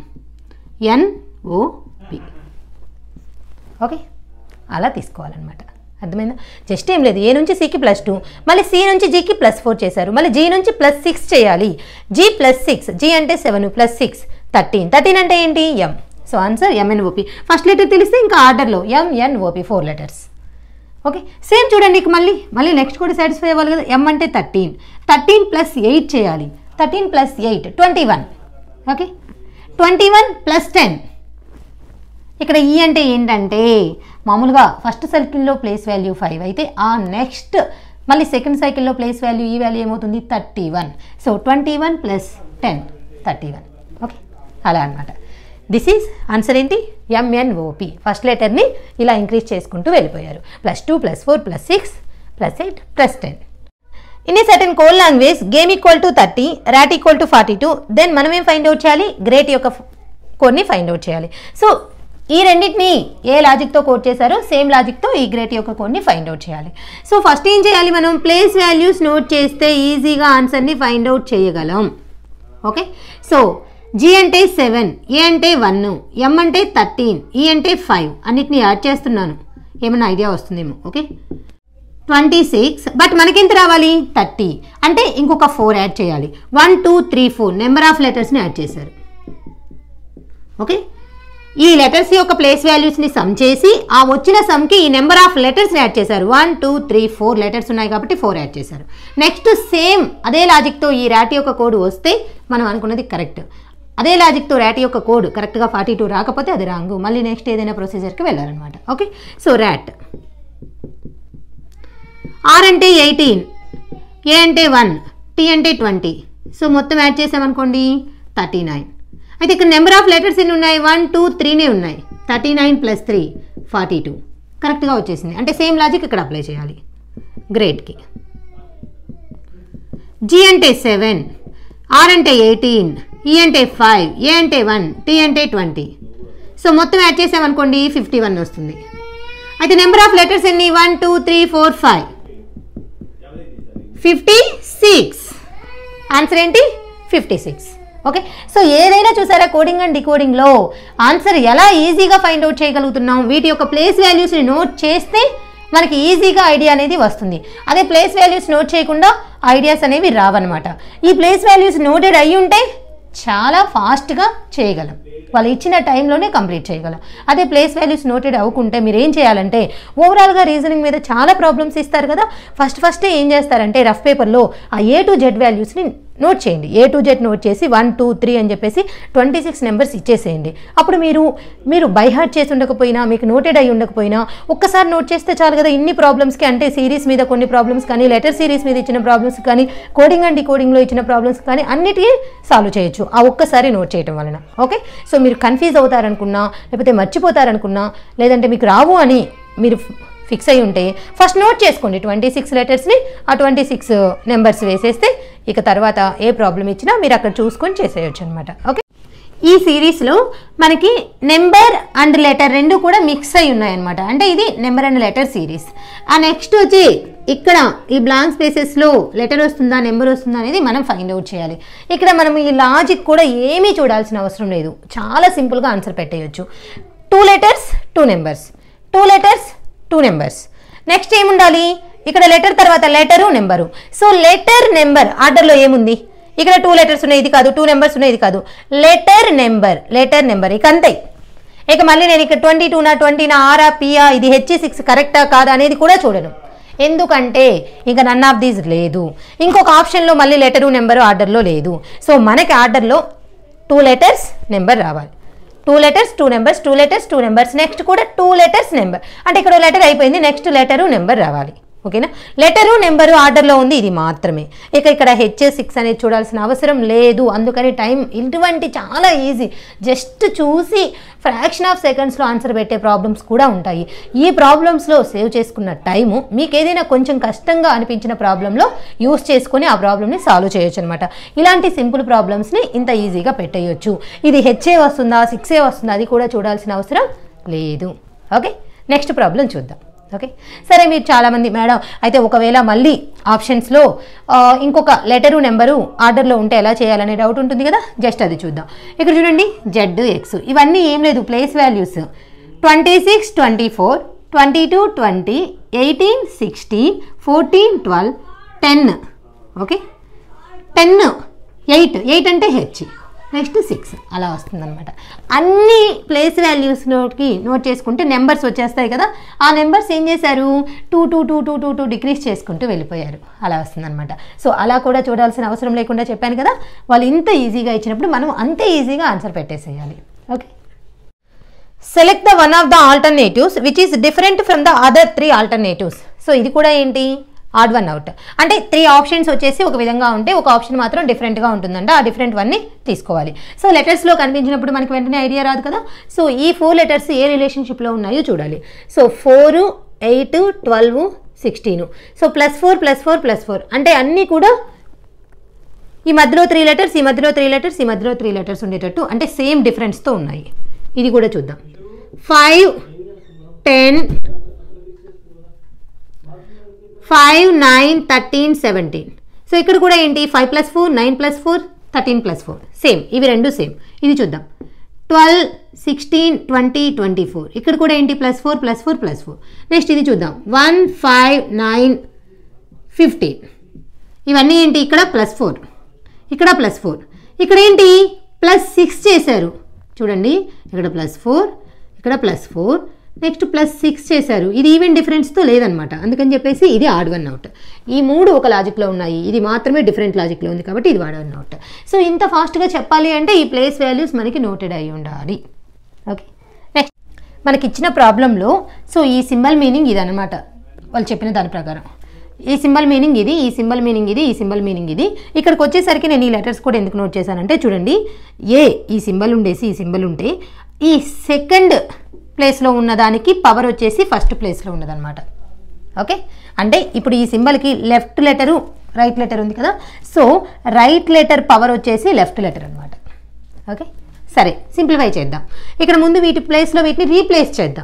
ఎన్ఓపి ఓకే అలా తీసుకోవాలన్నమాట అర్థమైందా జస్ట్ ఏం లేదు ఏ నుంచి సికి ప్లస్ టూ మళ్ళీ సి నుంచి జీకి ప్లస్ ఫోర్ చేశారు మళ్ళీ జీ నుంచి ప్లస్ సిక్స్ చేయాలి జీ ప్లస్ సిక్స్ జీ అంటే seven plus six thirteen thirteen అంటే ఏంటి M so answer M N O P first letter తెలిస్తే ఇంకా ఆర్డర్లో M N O P four letters okay same చూడండి ఇక మళ్ళీ మళ్ళీ నెక్స్ట్ కూడా సాటిస్ఫై అవ్వాలి కదా ఎం అంటే థర్టీన్ థర్టీన్ ప్లస్ ఎయిట్ చేయాలి thirteen plus eight twenty one okay twenty one plus ten ఇక్కడ ఈ అంటే ఏంటంటే మామూలుగా ఫస్ట్ సైకిల్లో ప్లేస్ వాల్యూ ఫైవ్ అయితే ఆ నెక్స్ట్ మళ్ళీ సెకండ్ సైకిల్లో ప్లేస్ వాల్యూ ఈ వాల్యూ ఏమవుతుంది thirty one so twenty one plus ten thirty one okay అలా అనమాట దిస్ ఈజ్ ఆన్సర్ ఏంటి ఎంఎన్ఓపి ఫస్ట్ లెటర్ని ఇలా ఇంక్రీజ్ చేసుకుంటూ వెళ్ళిపోయారు plus two plus four plus six plus eight plus ten in a certain code language game equal to thirty rat equal to forty two then మనం ఏం ఫైండ్ అవుట్ చేయాలి గ్రేట్ యొక్క కోడ్ని ఫైండ్ అవుట్ చేయాలి సో ఈ రెండింటిని ఏ లాజిక్తో కోడ్ చేశారో సేమ్ లాజిక్తో ఈ గ్రేట్ యొక్క కోడ్ని ఫైండ్ అవుట్ చేయాలి సో ఫస్ట్ ఏం చేయాలి మనం ప్లేస్ వాల్యూస్ నోట్ చేస్తే ఈజీగా ఆన్సర్ని ఫైండ్ అవుట్ చేయగలం ఓకే సో జీ అంటే సెవెన్ ఏ అంటే వన్ ఎం అంటే థర్టీన్ ఈ అంటే ఫైవ్ అన్నిటిని యాడ్ చేస్తున్నాను ఏమైనా ఐడియా వస్తుందేమో ఓకే ట్వంటీ సిక్స్ బట్ మనకెంత రావాలి థర్టీ అంటే ఇంకొక ఫోర్ యాడ్ చేయాలి one two three four number of లెటర్స్ని యాడ్ చేశారు ఓకే ఈ లెటర్స్ యొక్క ప్లేస్ వాల్యూస్ని సమ్ చేసి ఆ వచ్చిన సమ్కి ఈ నెంబర్ ఆఫ్ లెటర్స్ని యాడ్ చేశారు one two three four letters ఉన్నాయి కాబట్టి ఫోర్ యాడ్ చేశారు నెక్స్ట్ సేమ్ అదే లాజిక్తో ఈ ర్యాట్ యొక్క కోడ్ వస్తే మనం అనుకున్నది కరెక్ట్ అదే లాజిక్తో ర్యాట్ యొక్క కోడ్ కరెక్ట్గా ఫార్టీ టూ రాకపోతే అది రాంగు మళ్ళీ నెక్స్ట్ ఏదైనా ప్రొసీజర్కి వెళ్ళాలన్నమాట ఓకే సో ర్యాట్ ఆర్ అంటే ఎయిటీన్ ఏ అంటే వన్ టీ అంటే ట్వంటీ సో మొత్తం యాడ్ చేసామనుకోండి థర్టీ నైన్ అయితే ఇక్కడ నెంబర్ ఆఫ్ లెటర్స్ ఎన్ని ఉన్నాయి వన్ టూ త్రీనే ఉన్నాయి thirty nine plus three forty two కరెక్ట్గా వచ్చేసింది అంటే సేమ్ లాజిక్ ఇక్కడ అప్లై చేయాలి గ్రేడ్కి జీ అంటే సెవెన్ ఆర్ అంటే ఎయిటీన్ ఈ అంటే ఫైవ్ ఏ అంటే వన్ టీ అంటే ట్వంటీ సో మొత్తం యాడ్ చేసామనుకోండి ఫిఫ్టీ వన్ వస్తుంది అయితే నెంబర్ ఆఫ్ లెటర్స్ ఎన్ని one two three four five fifty six answer ఏంటి ఫిఫ్టీ సిక్స్ ఓకే సో ఏదైనా చూసారా కోడింగ్ అండ్ డికోడింగ్లో ఆన్సర్ ఎలా ఈజీగా ఫైండ్ అవుట్ చేయగలుగుతున్నాం వీటి యొక్క ప్లేస్ వాల్యూస్ని నోట్ చేస్తే మనకి ఈజీగా ఐడియా అనేది వస్తుంది అదే ప్లేస్ వాల్యూస్ నోట్ చేయకుండా ఐడియాస్ అనేవి రావన్నమాట ఈ ప్లేస్ వాల్యూస్ నోటెడ్ అయ్యి ఉంటే చాలా ఫాస్ట్గా చేయగలం వాళ్ళు ఇచ్చిన టైంలోనే కంప్లీట్ చేయగలం అదే ప్లేస్ వాల్యూస్ నోటెడ్ అవ్వకుంటే మీరు ఏం చేయాలంటే ఓవరాల్గా రీజనింగ్ మీద చాలా ప్రాబ్లమ్స్ ఇస్తారు కదా ఫస్ట్ ఫస్ట్ ఏం చేస్తారంటే రఫ్ పేపర్లో ఆ ఏ టు జెడ్ వాల్యూస్ని నోట్ చేయండి ఏ టు జెడ్ నోట్ చేసి వన్ టూ త్రీ అని చెప్పేసి ట్వంటీ సిక్స్ నెంబర్స్ ఇచ్చేసేయండి అప్పుడు మీరు మీరు బై హార్ట్ చేసి ఉండకపోయినా మీకు నోటెడ్ అయి ఉండకపోయినా ఒక్కసారి నోట్ చేస్తే చాలు కదా ఇన్ని ప్రాబ్లమ్స్కి అంటే సిరీస్ మీద కొన్ని ప్రాబ్లమ్స్ కానీ లెటర్ సిరీస్ మీద ఇచ్చిన ప్రాబ్లమ్స్ కానీ కోడింగ్ అండ్ కోడింగ్లో ఇచ్చిన ప్రాబ్లమ్స్ కానీ అన్నిటికీ సాల్వ్ చేయొచ్చు ఆ ఒక్కసారి నోట్ చేయడం వలన ఓకే సో మీరు కన్ఫ్యూజ్ అవుతారనుకున్నా లేకపోతే మర్చిపోతారనుకున్నా లేదంటే మీకు రావు అని మీరు ఫిక్స్ అయి ఉంటే ఫస్ట్ నోట్ చేసుకోండి ట్వంటీ సిక్స్ లెటర్స్ని ఆ ట్వంటీ సిక్స్ నెంబర్స్ వేసేస్తే ఇక తర్వాత ఏ ప్రాబ్లం ఇచ్చినా మీరు అక్కడ చూసుకొని చేసేయచ్చు అనమాట ఓకే ఈ సిరీస్లో మనకి నెంబర్ అండ్ లెటర్ రెండు కూడా మిక్స్ అయి ఉన్నాయన్నమాట అంటే ఇది నెంబర్ అండ్ లెటర్ సిరీస్ ఆ నెక్స్ట్ వచ్చి ఇక్కడ ఈ బ్లాంక్ స్పేసెస్లో లెటర్ వస్తుందా నెంబర్ వస్తుందా అనేది మనం ఫైండ్ అవుట్ చేయాలి ఇక్కడ మనం ఈ లాజిక్ కూడా ఏమీ చూడాల్సిన అవసరం లేదు చాలా సింపుల్గా ఆన్సర్ పెట్టేయచ్చు two letters two numbers two letters two numbers next ఏముండాలి ఇక్కడ లెటర్ తర్వాత letter number so letter number ఆర్డర్లో ఏముంది ఇక్కడ టూ లెటర్స్ ఉన్నాయి ఇది కాదు టూ నెంబర్స్ ఉన్నాయి ఇది కాదు లెటర్ నెంబర్ లెటర్ నెంబర్ ఇక అంతే ఇక మళ్ళీ నేను ఇక్కడ ట్వంటీ టూనా ట్వంటీనా ఆరా పియా ఇది హెచ్ సిక్స్ కరెక్టా కాదా అనేది కూడా చూడను ఎందుకంటే ఇంకా నన్ ఆఫ్ దీస్ లేదు ఇంకొక ఆప్షన్లో మళ్ళీ లెటరు నెంబరు ఆర్డర్లో లేదు సో మనకి ఆర్డర్లో టూ లెటర్స్ నెంబర్ రావాలి two letters two numbers two letters two numbers next కూడా టూ లెటర్స్ నెంబర్ అంటే ఇక్కడ లెటర్ అయిపోయింది నెక్స్ట్ లెటరు నెంబర్ రావాలి ఓకేనా లెటరు నెంబరు ఆర్డర్లో ఉంది ఇది మాత్రమే ఇక ఇక్కడ హెచ్ సిక్స్ అనేది చూడాల్సిన అవసరం లేదు అందుకని టైం ఇటువంటి చాలా ఈజీ జస్ట్ చూసి ఫ్రాక్షన్ ఆఫ్ సెకండ్స్లో ఆన్సర్ పెట్టే ప్రాబ్లమ్స్ కూడా ఉంటాయి ఈ ప్రాబ్లమ్స్లో సేవ్ చేసుకున్న టైము మీకు ఏదైనా కొంచెం కష్టంగా అనిపించిన ప్రాబ్లంలో యూస్ చేసుకొని ఆ ప్రాబ్లమ్ని సాల్వ్ చేయొచ్చు అనమాట ఇలాంటి సింపుల్ ప్రాబ్లమ్స్ని ఇంత ఈజీగా పెట్టేయచ్చు ఇది హెచ్ఏ వస్తుందా సిక్సే వస్తుందా అది కూడా చూడాల్సిన అవసరం లేదు ఓకే నెక్స్ట్ ప్రాబ్లం చూద్దాం ఓకే సరే మీరు చాలామంది మేడం అయితే ఒకవేళ మళ్ళీ ఆప్షన్స్లో ఆ, ఇంకొక లెటరు నెంబరు ఆర్డర్లో ఉంటే ఎలా చేయాలనే డౌట్ ఉంటుంది కదా జస్ట్ అది చూద్దాం ఇక్కడ చూడండి జెడ్ ఎక్స్ ఇవన్నీ ఏం లేదు place values twenty six twenty four twenty two twenty eighteen sixteen fourteen twelve ten okay ten eight eight అంటే హెచ్ నెక్స్ట్ సిక్స్ అలా వస్తుందన్నమాట అన్ని ప్లేస్ వాల్యూస్లోకి నోట్ చేసుకుంటే నెంబర్స్ వచ్చేస్తాయి కదా ఆ నెంబర్స్ ఏం చేశారు two two two two two two decrease చేసుకుంటూ వెళ్ళిపోయారు అలా వస్తుందన్నమాట సో అలా కూడా చూడాల్సిన అవసరం లేకుండా చెప్పాను కదా వాళ్ళు ఇంత ఈజీగా ఇచ్చినప్పుడు మనం అంతే ఈజీగా ఆన్సర్ పెట్టేసేయాలి okay select the one of the alternatives which is different from the other three alternatives so ఇది కూడా ఏంటి ఆడ్ వన్ అవుట్ అంటే త్రీ ఆప్షన్స్ వచ్చేసి ఒక విధంగా ఉంటే ఒక ఆప్షన్ మాత్రం డిఫరెంట్గా ఉంటుందంట ఆ డిఫరెంట్ వన్ని తీసుకోవాలి సో లెటర్స్లో కనిపించినప్పుడు మనకి వెంటనే ఐడియా రాదు కదా సో ఈ ఫోర్ లెటర్స్ ఏ రిలేషన్షిప్లో ఉన్నాయో చూడాలి so four eight twelve sixteen so plus four plus four plus four అంటే అన్నీ కూడా ఈ మధ్యలో త్రీ లెటర్స్ ఈ మధ్యలో త్రీ లెటర్స్ ఈ మధ్యలో త్రీ లెటర్స్ ఉండేటట్టు అంటే సేమ్ డిఫరెన్స్తో ఉన్నాయి ఇది కూడా చూద్దాం five ten five nine thirteen seventeen so ఇక్కడ కూడా ఏంటి five plus four nine plus four thirteen plus four same ఇవి రెండు సేమ్ ఇది చూద్దాం twelve sixteen twenty twenty four ఇక్కడ కూడా ఏంటి plus four plus four plus four next ఇది చూద్దాం వన్ ఫైవ్ నైన్ ఫిఫ్టీన్ ఇవన్నీ ఏంటి ఇక్కడ ప్లస్ ఫోర్ ఇక్కడ ప్లస్ ఫోర్ ఇక్కడ ఏంటి ప్లస్ సిక్స్ చేశారు చూడండి ఇక్కడ ప్లస్ ఫోర్ ఇక్కడ plus four next plus six చేశారు ఇది ఈవెన్ డిఫరెన్స్తో లేదనమాట అందుకని చెప్పేసి ఇది ఆడ్ వన్ అవుట్ ఈ మూడు ఒక లాజిక్లో ఉన్నాయి ఇది మాత్రమే డిఫరెంట్ లాజిక్లో ఉంది కాబట్టి ఇది ఆడ్ వన్ అవుట్ సో ఇంత ఫాస్ట్గా చెప్పాలి అంటే ఈ ప్లేస్ వాల్యూస్ మనకి నోటెడ్ అయి ఉండాలి ఓకే నెక్స్ట్ మనకి ఇచ్చిన ప్రాబ్లంలో సో ఈ సింబల్ మీనింగ్ ఇది అనమాట వాళ్ళు చెప్పిన దాని ప్రకారం ఈ సింబల్ మీనింగ్ ఇది ఈ సింబల్ మీనింగ్ ఇది ఈ సింబల్ మీనింగ్ ఇది ఇక్కడికి వచ్చేసరికి నేను ఈ లెటర్స్ కూడా ఎందుకు నోట్ చేశానంటే చూడండి ఏ ఈ సింబల్ ఉండేసి ఈ సింబల్ ఉంటే ఈ సెకండ్ ప్లేస్లో ఉన్నదానికి పవర్ వచ్చేసి ఫస్ట్ ప్లేస్లో ఉన్నదన్నమాట ఓకే అంటే ఇప్పుడు ఈ సింబల్కి లెఫ్ట్ లెటరు రైట్ లెటర్ ఉంది కదా సో రైట్ లెటర్ పవర్ వచ్చేసి లెఫ్ట్ లెటర్ అనమాట ఓకే సరే సింప్లిఫై చేద్దాం ఇక్కడ ముందు వీటి ప్లేస్లో వీటిని రీప్లేస్ చేద్దాం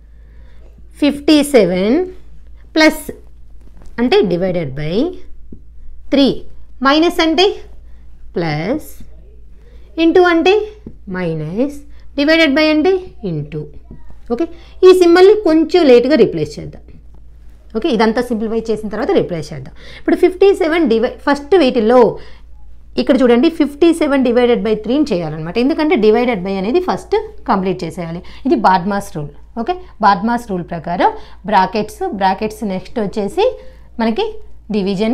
ఫిఫ్టీ సెవెన్ ప్లస్ అంటే డివైడెడ్ బై త్రీ మైనస్ అంటే ప్లస్ ఇంటూ అంటే మైనస్ డివైడెడ్ బై అంటే ఇంటూ ఓకే ఈ సింబల్ని కొంచెం లేట్గా రీప్లేస్ చేద్దాం ఓకే ఇదంతా సింప్లిఫై చేసిన తర్వాత రీప్లేస్ చేద్దాం ఇప్పుడు ఫిఫ్టీ సెవెన్ డివై ఫస్ట్ వీటిల్లో ఇక్కడ చూడండి ఫిఫ్టీ సెవెన్ డివైడెడ్ బై త్రీని చేయాలన్నమాట ఎందుకంటే డివైడెడ్ బై అనేది ఫస్ట్ కంప్లీట్ చేసేయాలి ఇది BODMAS rule okay BODMAS rule ప్రకారం బ్రాకెట్స్ బ్రాకెట్స్ నెక్స్ట్ వచ్చేసి మనకి division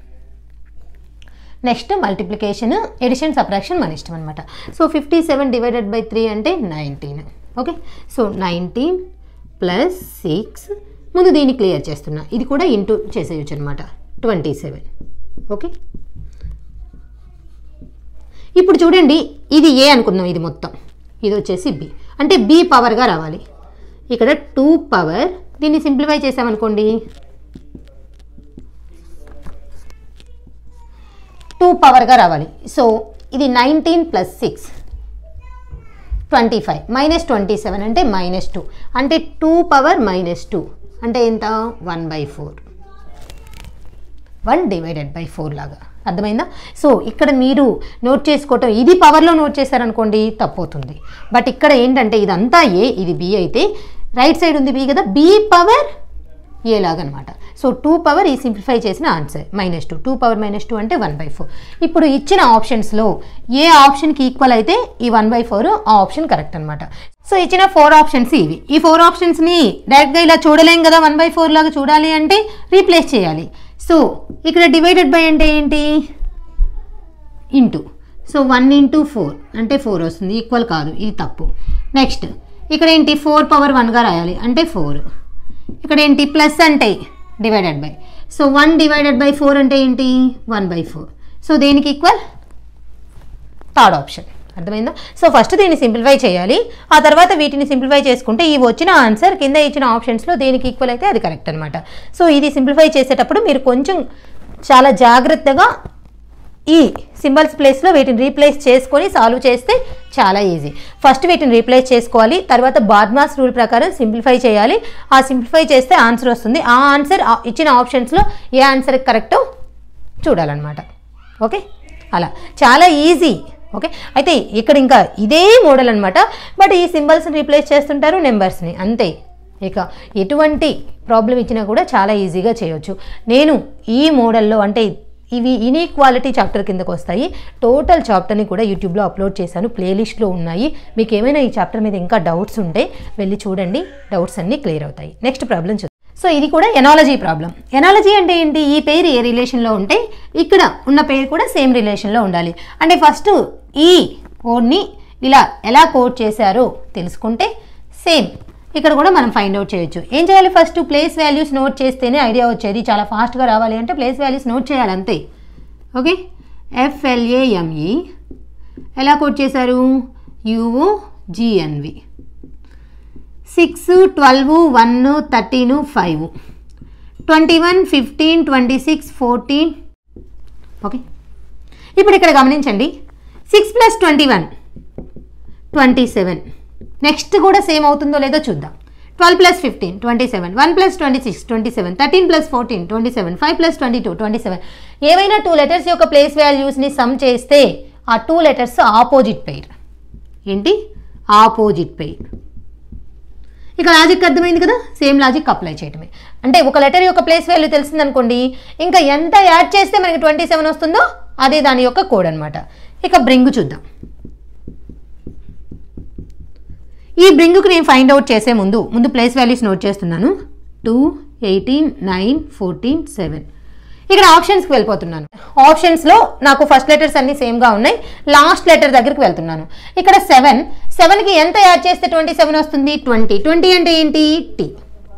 next multiplication addition subtraction మన ఇష్టం అనమాట so fifty seven divided by three అంటే nineteen okay so nineteen plus six ముందు దీన్ని క్లియర్ చేస్తున్నా ఇది కూడా ఇంటూ చేసేయచ్చు అనమాట ట్వంటీ సెవెన్ ఓకే ఇప్పుడు చూడండి ఇది ఏ అనుకుందాం ఇది మొత్తం ఇది వచ్చేసి బి అంటే బి పవర్గా రావాలి ఇక్కడ టూ పవర్ దీన్ని సింప్లిఫై చేసామనుకోండి టూ పవర్గా రావాలి సో ఇది nineteen plus six twenty five minus twenty seven అంటే మైనస్ టూ అంటే టూ పవర్ మైనస్ టూ అంటే ఎంత one by four one divided by four లాగా అర్థమైందా సో ఇక్కడ మీరు నోట్ చేసుకోవటం ఇది పవర్లో నోట్ చేశారనుకోండి తప్పవుతుంది బట్ ఇక్కడ ఏంటంటే ఇదంతా ఏ ఇది బి అయితే రైట్ సైడ్ ఉంది బి కదా బి పవర్ ఏ లాగా అనమాట సో టూ పవర్ ఈ సింప్లిఫై చేసిన answer minus two two power minus two అంటే వన్ బై ఫోర్ ఇప్పుడు ఇచ్చిన ఆప్షన్స్లో ఏ ఆప్షన్కి ఈక్వల్ అయితే ఈ వన్ బై ఫోర్ ఆ ఆప్షన్ కరెక్ట్ అనమాట సో ఇచ్చిన ఫోర్ ఆప్షన్స్ ఇవి ఈ ఫోర్ ఆప్షన్స్ని డైరెక్ట్గా ఇలా చూడలేం కదా వన్ బై ఫోర్ లాగా చూడాలి అంటే రీప్లేస్ చేయాలి సో ఇక్కడ డివైడెడ్ బై అంటే ఏంటి into so one into four అంటే ఫోర్ వస్తుంది ఈక్వల్ కాదు ఇది తప్పు నెక్స్ట్ ఇక్కడ ఏంటి ఫోర్ పవర్ వన్గా రాయాలి అంటే ఫోర్ ఇక్కడ ఏంటి ప్లస్ అంటే divided by so one divided by four అంటే ఏంటి వన్ బై ఫోర్ సో దేనికి ఈక్వల్ థర్డ్ ఆప్షన్ అర్థమైందా సో ఫస్ట్ దీన్ని సింప్లిఫై చేయాలి ఆ తర్వాత వీటిని సింప్లిఫై చేసుకుంటే ఈ వచ్చిన ఆన్సర్ కింద ఇచ్చిన ఆప్షన్స్లో దేనికి ఈక్వల్ అయితే అది కరెక్ట్ అనమాట సో ఇది సింప్లిఫై చేసేటప్పుడు మీరు కొంచెం చాలా జాగ్రత్తగా ఈ సింబల్స్ ప్లేస్లో వీటిని రీప్లేస్ చేసుకొని సాల్వ్ చేస్తే చాలా ఈజీ ఫస్ట్ వీటిని రీప్లేస్ చేసుకోవాలి తర్వాత బాద్మాస్ రూల్ ప్రకారం సింప్లిఫై చేయాలి ఆ సింప్లిఫై చేస్తే ఆన్సర్ వస్తుంది ఆ ఆన్సర్ ఇచ్చిన ఆప్షన్స్లో ఏ ఆన్సర్ కరెక్టో చూడాలన్నమాట ఓకే అలా చాలా ఈజీ ఓకే అయితే ఇక్కడ ఇంకా ఇదే మోడల్ అనమాట బట్ ఈ సింబల్స్ని రీప్లేస్ చేస్తుంటారు నెంబర్స్ని అంతే ఇక ఎటువంటి ప్రాబ్లం ఇచ్చినా కూడా చాలా ఈజీగా చేయొచ్చు నేను ఈ మోడల్లో అంటే ఇవి ఇన్ఈక్వాలిటీ చాప్టర్ కిందకు వస్తాయి టోటల్ చాప్టర్ని కూడా యూట్యూబ్లో అప్లోడ్ చేశాను ప్లేలిస్ట్లో ఉన్నాయి మీకు ఏమైనా ఈ చాప్టర్ మీద ఇంకా డౌట్స్ ఉంటే వెళ్ళి చూడండి డౌట్స్ అన్నీ క్లియర్ అవుతాయి నెక్స్ట్ ప్రాబ్లం చూద్దాం సో ఇది కూడా ఎనాలజీ ప్రాబ్లం ఎనాలజీ అంటే ఏంటి ఈ పేరు ఏ రిలేషన్లో ఉంటే ఇక్కడ ఉన్న పేరు కూడా సేమ్ రిలేషన్లో ఉండాలి అంటే ఫస్ట్ ఈ కోడ్ని ఇలా ఎలా కోడ్ చేశారో తెలుసుకుంటే సేమ్ ఇక్కడ కూడా మనం ఫైండ్ అవుట్ చేయొచ్చు ఏం చేయాలి ఫస్ట్ ప్లేస్ వాల్యూస్ నోట్ చేస్తేనే ఐడియా వచ్చేది చాలా ఫాస్ట్గా రావాలి అంటే ప్లేస్ వాల్యూస్ నోట్ చేయాలి అంతే ఓకే ఎఫ్ఎల్ఏఎంఈ ఎలా కోడ్ చేశారు U O G N V six twelve one thirteen five twenty one fifteen twenty six fourteen okay ఇప్పుడు ఇక్కడ గమనించండి six plus twenty one twenty seven next కూడా సేమ్ అవుతుందో లేదో చూద్దాం twelve plus fifteen twenty seven one plus twenty six twenty seven thirteen plus fourteen twenty seven five plus twenty two twenty seven ఏవైనా టూ లెటర్స్ యొక్క ప్లేస్ వాల్యూస్ని సమ్ చేస్తే ఆ టూ లెటర్స్ ఆపోజిట్ పెయిర్ ఏంటి ఆపోజిట్ పెయిర్ ఇక లాజిక్ అర్థమైంది కదా సేమ్ లాజిక్ అప్లై చేయటమే అంటే ఒక లెటర్ యొక్క ప్లేస్ వాల్యూ తెలిసిందనుకోండి ఇంకా ఎంత యాడ్ చేస్తే మనకి ట్వంటీ సెవెన్ వస్తుందో అదే దాని యొక్క కోడ్ అనమాట ఇక బ్రింగ్ చూద్దాం ఈ బ్రింగ్కి నేను ఫైండ్ అవుట్ చేసే ముందు ముందు ప్లేస్ వాల్యూస్ నోట్ చేస్తున్నాను two eighteen nine fourteen seven ఇక్కడ ఆప్షన్స్కి వెళ్ళిపోతున్నాను ఆప్షన్స్లో నాకు ఫస్ట్ లెటర్స్ అన్ని సేమ్గా ఉన్నాయి లాస్ట్ లెటర్ దగ్గరికి వెళ్తున్నాను ఇక్కడ సెవెన్ సెవెన్కి ఎంత యాడ్ చేస్తే ట్వంటీ సెవెన్ వస్తుంది ట్వంటీ ట్వంటీ అంటే ఏంటి టీ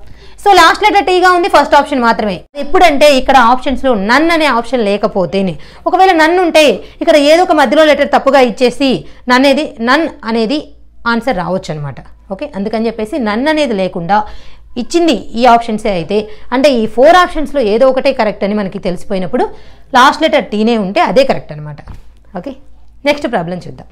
సో లాస్ట్ లెటర్ టీగా ఉంది ఫస్ట్ ఆప్షన్ మాత్రమే ఎప్పుడంటే ఇక్కడ ఆప్షన్స్లో నన్ అనే ఆప్షన్ లేకపోతేనే ఒకవేళ నన్ ఉంటే ఇక్కడ ఏదో ఒక మధ్యలో లెటర్ తప్పుగా ఇచ్చేసి నన్ అనేది నన్ అనేది ఆన్సర్ రావచ్చు అనమాట ఓకే అందుకని చెప్పేసి నన్ అనేది లేకుండా ఇచ్చింది ఈ ఆప్షన్సే అయితే అంటే ఈ ఫోర్ ఆప్షన్స్లో ఏదో ఒకటే కరెక్ట్ అని మనకి తెలిసిపోయినప్పుడు లాస్ట్ లెటర్ టీనే ఉంటే అదే కరెక్ట్ అనమాట ఓకే నెక్స్ట్ ప్రాబ్లం చూద్దాం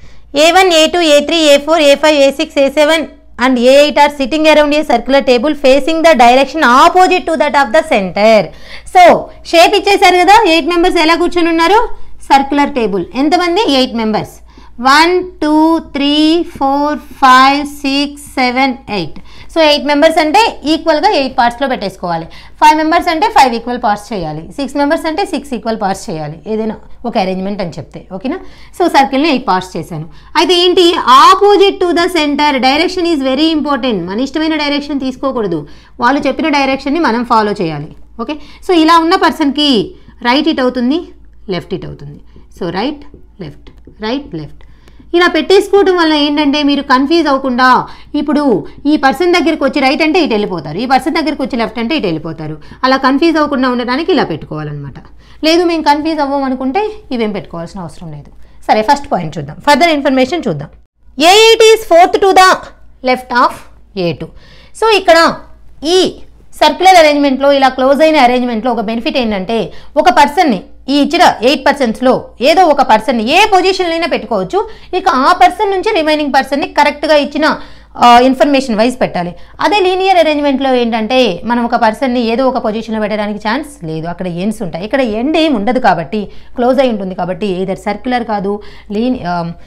A one A two A three A four A five A six A seven and A eight are sitting around a circular table facing the direction opposite to that of the centre so shape ఇచ్చేసారు కదా ఎయిట్ మెంబర్స్ ఎలా కూర్చొని ఉన్నారు సర్క్యులర్ టేబుల్ ఎంతమంది eight members one two three four five six seven eight so eight members అంటే ఈక్వల్గా ఎయిట్ పార్ట్స్లో పెట్టేసుకోవాలి ఫైవ్ మెంబర్స్ అంటే ఫైవ్ ఈక్వల్ పార్ట్స్ చేయాలి సిక్స్ మెంబర్స్ అంటే సిక్స్ ఈక్వల్ పార్ట్స్ చేయాలి ఏదైనా ఒక అరేంజ్మెంట్ అని చెప్తే ఓకేనా సో సర్కిల్ని ఎయిట్ పార్ట్స్ చేశాను అయితే ఏంటి opposite to the centre direction is very important మన ఇష్టమైన డైరెక్షన్ తీసుకోకూడదు వాళ్ళు చెప్పిన డైరెక్షన్ని మనం ఫాలో చేయాలి ఓకే సో ఇలా ఉన్న పర్సన్కి రైట్ ఇట్ అవుతుంది లెఫ్ట్ ఇట్ అవుతుంది so right left right left ఇలా పెట్టేసుకోవడం వల్ల ఏంటంటే మీరు కన్ఫ్యూజ్ అవ్వకుండా ఇప్పుడు ఈ పర్సన్ దగ్గరికి వచ్చి రైట్ అంటే ఇటు వెళ్ళిపోతారు ఈ పర్సన్ దగ్గరికి వచ్చి లెఫ్ట్ అంటే ఇటు వెళ్ళిపోతారు అలా కన్ఫ్యూజ్ అవ్వకుండా ఉండడానికి ఇలా పెట్టుకోవాలన్నమాట లేదు మేము కన్ఫ్యూజ్ అవ్వం అనుకుంటే ఇవేం పెట్టుకోవాల్సిన అవసరం లేదు సరే ఫస్ట్ పాయింట్ చూద్దాం ఫర్దర్ ఇన్ఫర్మేషన్ చూద్దాం A eight is fourth to the left of A two so ఇక్కడ ఈ సర్క్యులర్ అరేంజ్మెంట్లో ఇలా క్లోజ్ అయిన అరేంజ్మెంట్లో ఒక బెనిఫిట్ ఏంటంటే ఒక పర్సన్ని ఈ ఇచ్చిన ఎయిట్ పర్సన్స్లో ఏదో ఒక పర్సన్ని ఏ పొజిషన్లో అయినా పెట్టుకోవచ్చు ఇక ఆ పర్సన్ నుంచి రిమైనింగ్ పర్సన్ని కరెక్ట్గా ఇచ్చిన ఇన్ఫర్మేషన్ వైజ్ పెట్టాలి అదే లీనియర్ అరేంజ్మెంట్లో ఏంటంటే మనం ఒక పర్సన్ని ఏదో ఒక పొజిషన్లో పెట్టడానికి ఛాన్స్ లేదు అక్కడ ఎండ్స్ ఉంటాయి ఇక్కడ ఎండ్ ఏం ఉండదు కాబట్టి క్లోజ్ అయి ఉంటుంది కాబట్టి ఏదర్ సర్క్యులర్ కాదు లీని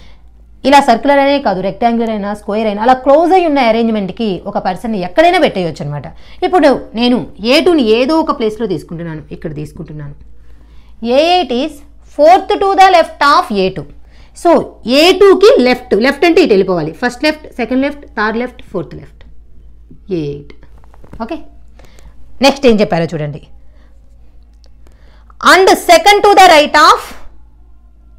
ఇలా సర్క్యులర్ అనే కాదు రెక్టాంగులర్ అయినా స్క్వేర్ అయినా అలా క్లోజ్ అయి ఉన్న అరేంజ్మెంట్కి ఒక పర్సన్ని ఎక్కడైనా పెట్టేయచ్చు అనమాట ఇప్పుడు నేను ఏ టూని ఏదో ఒక ప్లేస్లో తీసుకుంటున్నాను ఇక్కడ తీసుకుంటున్నాను A eight is fourth to the left of A two so A టూకి లెఫ్ట్ లెఫ్ట్ అంటే ఇటు వెళ్ళిపోవాలి first left second left third left fourth left A eight okay next ఏం చెప్పారో చూడండి and second to the right of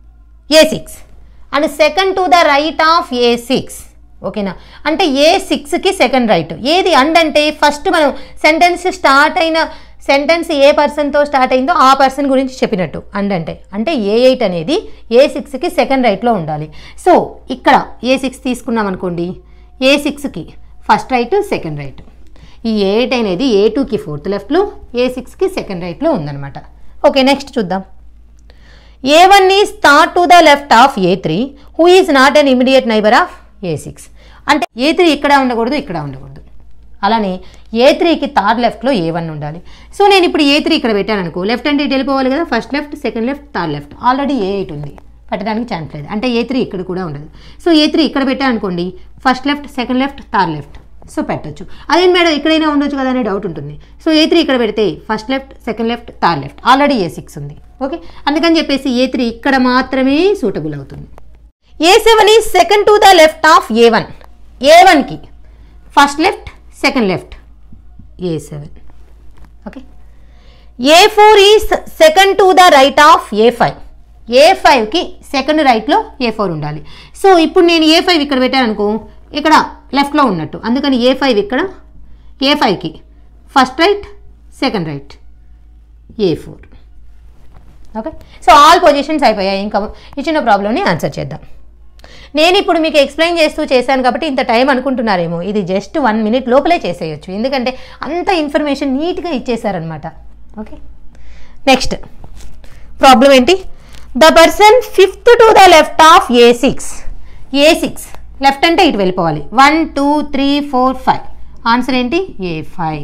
A six and second to the right of A six ఓకేనా అంటే ఏ సిక్స్కి సెకండ్ రైట్ ఏది అండ్ అంటే ఫస్ట్ మనం సెంటెన్స్ స్టార్ట్ అయిన సెంటెన్స్ ఏ పర్సన్తో స్టార్ట్ అయిందో ఆ పర్సన్ గురించి చెప్పినట్టు అండ్ అంటే అంటే ఏ ఎయిట్ అనేది ఏ సిక్స్కి సెకండ్ రైట్లో ఉండాలి సో ఇక్కడ ఏ సిక్స్ తీసుకున్నాం అనుకోండి ఏ సిక్స్కి ఫస్ట్ రైట్ సెకండ్ రైట్ ఈ ఏ ఎయిట్ అనేది ఏ టూకి ఫోర్త్ లెఫ్ట్లో ఏ సిక్స్కి సెకండ్ రైట్లో ఉందన్నమాట ఓకే నెక్స్ట్ చూద్దాం ఏ వన్ ఈజ్ థాట్ to the left of A three who is not an immediate neighbour of A six అంటే ఏ త్రీ ఇక్కడ ఉండకూడదు ఇక్కడ ఉండకూడదు అలానే ఏ త్రీకి థర్డ్ లెఫ్ట్లో ఏ వన్ ఉండాలి సో నేను ఇప్పుడు ఏ త్రీ ఇక్కడ పెట్టాను అనుకో లెఫ్ట్ హ్యాండ్ ఇటు వెళ్ళిపోవాలి కదా first left second left third left already A eight ఉంది పెట్టడానికి ఛాన్స్ లేదు అంటే ఏ త్రీ ఇక్కడ కూడా ఉండదు సో ఏ త్రీ ఇక్కడ పెట్టాను అనుకోండి first left second left third left so పెట్టొచ్చు అదేం మేడం ఎక్కడైనా ఉండొచ్చు కదా అనే డౌట్ ఉంటుంది సో ఏ త్రీ ఇక్కడ పెడితే first left second left third left already A six ఉంది ఓకే అందుకని చెప్పేసి ఏ త్రీ ఇక్కడ మాత్రమే సూటబుల్ అవుతుంది A seven is second to the left of A one A వన్కి first left second left A seven okay A four is second to the right of A five A ఫైవ్కి సెకండ్ రైట్లో ఏ ఫోర్ ఉండాలి సో ఇప్పుడు నేను ఏ ఫైవ్ ఇక్కడ పెట్టాను అనుకో ఇక్కడ లెఫ్ట్లో ఉన్నట్టు అందుకని ఏ ఫైవ్ ఇక్కడ ఏ ఫైవ్కి first right second right A four okay so all positions అయిపోయాయి ఇంకా ఇచ్చిన ప్రాబ్లమ్ని ఆన్సర్ చేద్దాం నేను ఇప్పుడు మీకు ఎక్స్ప్లెయిన్ చేస్తూ చేశాను కాబట్టి ఇంత టైం అనుకుంటున్నారేమో ఇది జస్ట్ వన్ మినిట్ లోపలే చేసేయచ్చు ఎందుకంటే అంత ఇన్ఫర్మేషన్ నీట్గా ఇచ్చేసారనమాట ఓకే నెక్స్ట్ ప్రాబ్లం ఏంటి the person fifth to the left of A six A six left అంటే ఇటు వెళ్ళిపోవాలి one two three four five answer ఏంటి ఏ ఫైవ్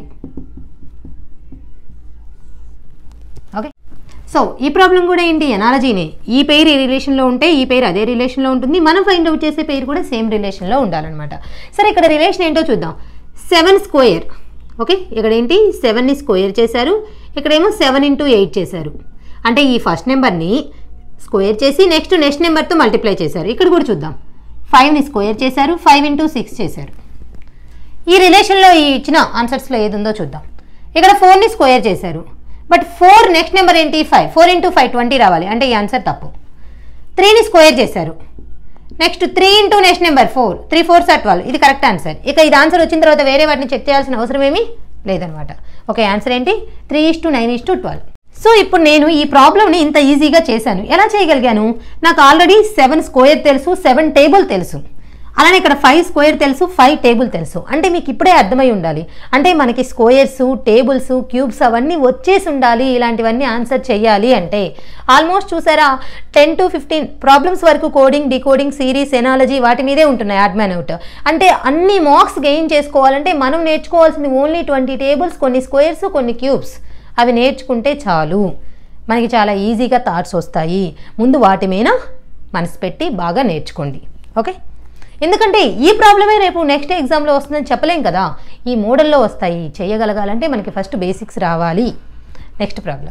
ఓకే సో ఈ ప్రాబ్లం కూడా ఏంటి ఎనాలజీనే ఈ పేరు ఈ రిలేషన్లో ఉంటే ఈ పేరు అదే రిలేషన్లో ఉంటుంది మనం ఫైండ్ అవుట్ చేసే పేరు కూడా సేమ్ రిలేషన్లో ఉండాలన్నమాట సరే ఇక్కడ రిలేషన్ ఏంటో చూద్దాం సెవెన్ స్క్వేర్ ఓకే ఇక్కడ ఏంటి సెవెన్ని స్క్వేర్ చేశారు ఇక్కడేమో సెవెన్ ఇంటూ ఎయిట్ చేశారు అంటే ఈ ఫస్ట్ నెంబర్ని స్క్వేర్ చేసి నెక్స్ట్ నెక్స్ట్ నెంబర్తో మల్టిప్లై చేశారు ఇక్కడ కూడా చూద్దాం ఫైవ్ని స్క్వేర్ చేశారు ఫైవ్ ఇంటూ సిక్స్ చేశారు ఈ రిలేషన్లో ఈ ఇచ్చిన ఆన్సర్స్లో ఏది ఉందో చూద్దాం ఇక్కడ ఫోర్ని స్క్వేర్ చేశారు బట్ ఫోర్ నెక్స్ట్ నెంబర్ ఏంటి five four into five twenty రావాలి అంటే ఈ ఆన్సర్ తప్పు త్రీని స్క్వేర్ చేశారు next three into next number four three four సార్ ట్వెల్వ్ ఇది కరెక్ట్ ఆన్సర్ ఇక ఇది ఆన్సర్ వచ్చిన తర్వాత వేరే వాటిని చెక్ చేయాల్సిన అవసరం ఏమీ లేదనమాట ఓకే ఆన్సర్ ఏంటి three is to nine is to twelve so ఇప్పుడు నేను ఈ ప్రాబ్లమ్ని ఇంత ఈజీగా చేశాను ఎలా చేయగలిగాను నాకు ఆల్రెడీ సెవెన్ స్క్వేర్ తెలుసు సెవెన్ టేబుల్ తెలుసు అలానే ఇక్కడ ఫైవ్ స్క్వేర్ తెలుసు ఫైవ్ టేబుల్ తెలుసు అంటే మీకు ఇప్పుడే అర్థమై ఉండాలి అంటే మనకి స్క్వేర్స్ టేబుల్స్ క్యూబ్స్ అవన్నీ వచ్చేసి ఉండాలి ఇలాంటివన్నీ ఆన్సర్ చేయాలి అంటే ఆల్మోస్ట్ చూసారా టెన్ టు ఫిఫ్టీన్ ప్రాబ్లమ్స్ వరకు కోడింగ్ డికోడింగ్ సిరీస్ ఎనాలజీ వాటి మీదే ఉంటున్నాయి అడ్మాన్ అవుట్ అంటే అన్ని మార్క్స్ గెయిన్ చేసుకోవాలంటే మనం నేర్చుకోవాల్సింది ఓన్లీ ట్వంటీ టేబుల్స్ కొన్ని స్క్వేర్స్ కొన్ని క్యూబ్స్ అవి నేర్చుకుంటే చాలు మనకి చాలా ఈజీగా థాట్స్ వస్తాయి ముందు వాటి మీద మనసు పెట్టి బాగా నేర్చుకోండి ఓకే ఎందుకంటే ఈ ప్రాబ్లమే రేపు నెక్స్ట్ ఎగ్జామ్లో వస్తుందని చెప్పలేం కదా ఈ మోడల్లో వస్తాయి చేయగలగాలంటే మనకి ఫస్ట్ బేసిక్స్ రావాలి నెక్స్ట్ ప్రాబ్లం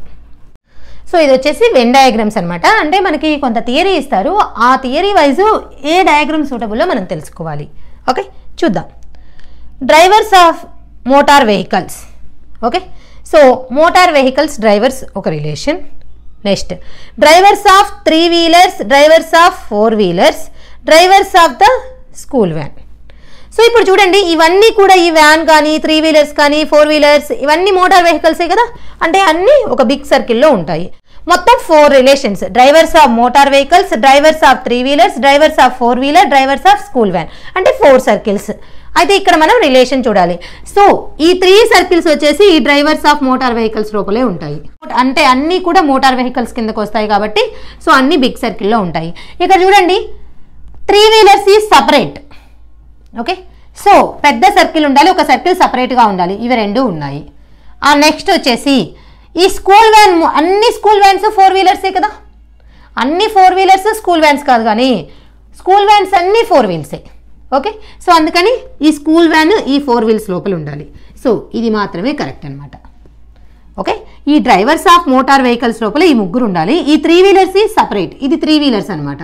సో ఇది వచ్చేసి వెన్ డయాగ్రామ్స్ అనమాట అంటే మనకి కొంత థియరీ ఇస్తారు ఆ థియరీ వైజ్ ఏ డయాగ్రామ్ సూటబుల్లో మనం తెలుసుకోవాలి ఓకే చూద్దాం drivers of motor vehicles okay so motor vehicles drivers ఒక relation next drivers of three wheelers drivers of four wheelers drivers of the school van so ఇప్పుడు చూడండి ఇవన్నీ కూడా ఈ వ్యాన్ కానీ త్రీ వీలర్స్ కానీ ఫోర్ వీలర్స్ ఇవన్నీ మోటార్ వెహికల్సే కదా అంటే అన్నీ ఒక బిగ్ సర్కిల్లో ఉంటాయి మొత్తం four relations drivers of motor vehicles drivers of three wheelers drivers of four wheeler drivers of school van అంటే ఫోర్ సర్కిల్స్ అయితే ఇక్కడ మనం రిలేషన్ చూడాలి సో ఈ త్రీ సర్కిల్స్ వచ్చేసి ఈ డ్రైవర్స్ ఆఫ్ మోటార్ వెహికల్స్ లోపలే ఉంటాయి అంటే అన్నీ కూడా మోటార్ వెహికల్స్ కిందకు వస్తాయి కాబట్టి సో అన్ని బిగ్ సర్కిల్లో ఉంటాయి ఇక్కడ చూడండి త్రీ వీలర్స్ ఈ సపరేట్ ఓకే సో పెద్ద సర్కిల్ ఉండాలి ఒక సర్కిల్ సపరేట్గా ఉండాలి ఇవి రెండు ఉన్నాయి ఆ నెక్స్ట్ వచ్చేసి ఈ స్కూల్ వ్యాన్ అన్ని స్కూల్ వ్యాన్స్ ఫోర్ వీలర్సే కదా అన్ని ఫోర్ వీలర్స్ స్కూల్ వ్యాన్స్ కాదు కానీ స్కూల్ వ్యాన్స్ అన్నీ ఫోర్ వీల్సే ఓకే సో అందుకని ఈ స్కూల్ వ్యాన్ ఈ ఫోర్ వీల్స్ లోపల ఉండాలి సో ఇది మాత్రమే కరెక్ట్ అనమాట ఓకే ఈ డ్రైవర్స్ ఆఫ్ మోటార్ వెహికల్స్ లోపల ఈ ముగ్గురు ఉండాలి ఈ త్రీ వీలర్స్ ఈ సపరేట్ ఇది త్రీ వీలర్స్ అనమాట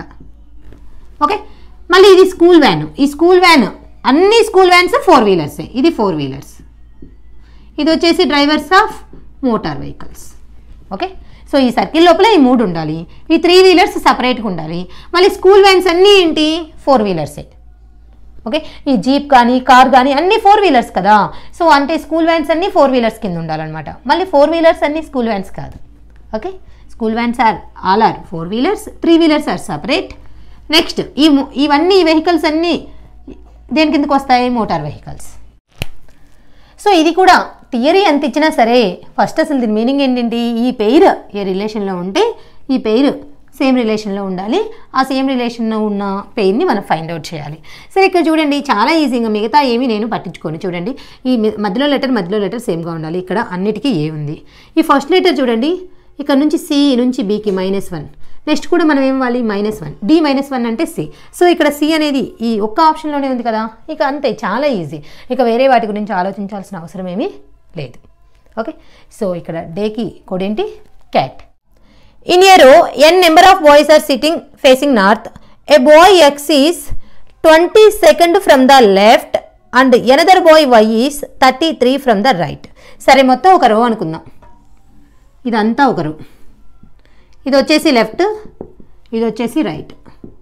ఓకే మళ్ళీ ఇది స్కూల్ వ్యాన్ ఈ స్కూల్ వ్యాన్ అన్ని స్కూల్ వ్యాన్స్ ఫోర్ వీలర్సే ఇది ఫోర్ వీలర్స్ ఇది వచ్చేసి drivers of motor vehicles okay so ఈ సర్కిల్ లోపల ఈ మూడు ఉండాలి ఈ త్రీ వీలర్స్ సపరేట్గా ఉండాలి మళ్ళీ స్కూల్ వ్యాన్స్ అన్నీ ఏంటి ఫోర్ వీలర్సే ఓకే ఈ జీప్ కానీ కార్ కానీ అన్ని ఫోర్ వీలర్స్ కదా సో అంటే స్కూల్ వ్యాన్స్ అన్ని ఫోర్ వీలర్స్ కింద ఉండాలన్నమాట మళ్ళీ ఫోర్ వీలర్స్ అన్ని స్కూల్ వ్యాన్స్ కాదు okay school vans are all are four wheelers three wheelers are separate next ఈ ము- ఇవన్నీ వెహికల్స్ అన్నీ దేని కిందకు వస్తాయి మోటార్ వెహికల్స్ సో ఇది కూడా థియరీ ఎంత ఇచ్చినా సరే ఫస్ట్ అసలు దీని మీనింగ్ ఏంటంటే ఈ పెయిర్ ఏ రిలేషన్లో ఉంటే ఈ పెయిర్ సేమ్ రిలేషన్లో ఉండాలి ఆ సేమ్ రిలేషన్లో ఉన్న పెయిర్ని మనం ఫైండ్ అవుట్ చేయాలి సరే ఇక్కడ చూడండి చాలా ఈజీగా మిగతా ఏమీ నేను పట్టించుకోను చూడండి ఈ మి- మధ్యలో లెటర్ మధ్యలో లెటర్ సేమ్గా ఉండాలి ఇక్కడ అన్నిటికీ ఏ ఉంది ఈ ఫస్ట్ లెటర్ చూడండి ఇక్కడ నుంచి సి నుంచి బికి మైనస్ వన్ నెక్స్ట్ కూడా మనం ఏం ఇవ్వాలి minus one D minus one అంటే సి సో ఇక్కడ సి అనేది ఈ ఒక్క ఆప్షన్లోనే ఉంది కదా ఇక అంతే చాలా ఈజీ ఇక వేరే వాటి గురించి ఆలోచించాల్సిన అవసరం ఏమీ లేదు ఓకే సో ఇక్కడ డేకి కోడ్ ఏంటి cat in a row N number of boys are sitting facing north a boy X is twenty second from the left and another boy Y is thirty three from the right సరే మొత్తం ఒక రో అనుకుందాం ఇదంతా ఒక రో ఇది వచ్చేసి లెఫ్ట్ ఇది వచ్చేసి రైట్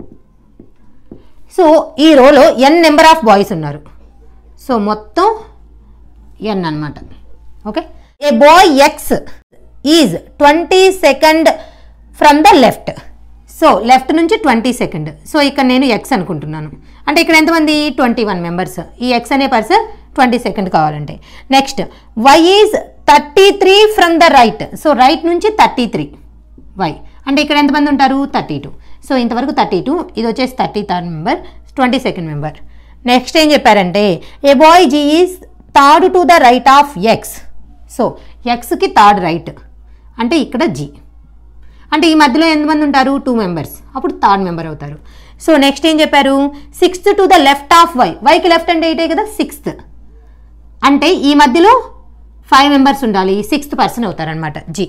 సో ఈ రోలో ఎన్ నెంబర్ ఆఫ్ బాయ్స్ ఉన్నారు సో మొత్తం ఎన్ అన్నమాట okay a boy X is twenty second from the left so left నుంచి ట్వంటీ సెకండ్ సో ఇక్కడ నేను ఎక్స్ అనుకుంటున్నాను అంటే ఇక్కడ ఎంతమంది ట్వంటీ వన్ మెంబర్స్ ఈ ఎక్స్ అనే పర్సన్ ట్వంటీ సెకండ్ కావాలంటే next Y is thirty three from the right so right నుంచి థర్టీ త్రీ వై అంటే ఇక్కడ ఎంతమంది ఉంటారు థర్టీ టూ సో ఇంతవరకు థర్టీ టూ ఇది వచ్చేసి thirty third member twenty second member next ఏం చెప్పారంటే a boy Z is third to the right of X so ఎక్స్కి థర్డ్ రైట్ అంటే ఇక్కడ జీ అంటే ఈ మధ్యలో ఎంతమంది ఉంటారు టూ మెంబర్స్ అప్పుడు థర్డ్ మెంబర్ అవుతారు సో నెక్స్ట్ ఏం చెప్పారు sixth to the left of Y వైకి లెఫ్ట్ అంటే ఎయిటే కదా సిక్స్త్ అంటే ఈ మధ్యలో ఫైవ్ మెంబర్స్ ఉండాలి సిక్స్త్ పర్సన్ అవుతారనమాట జీ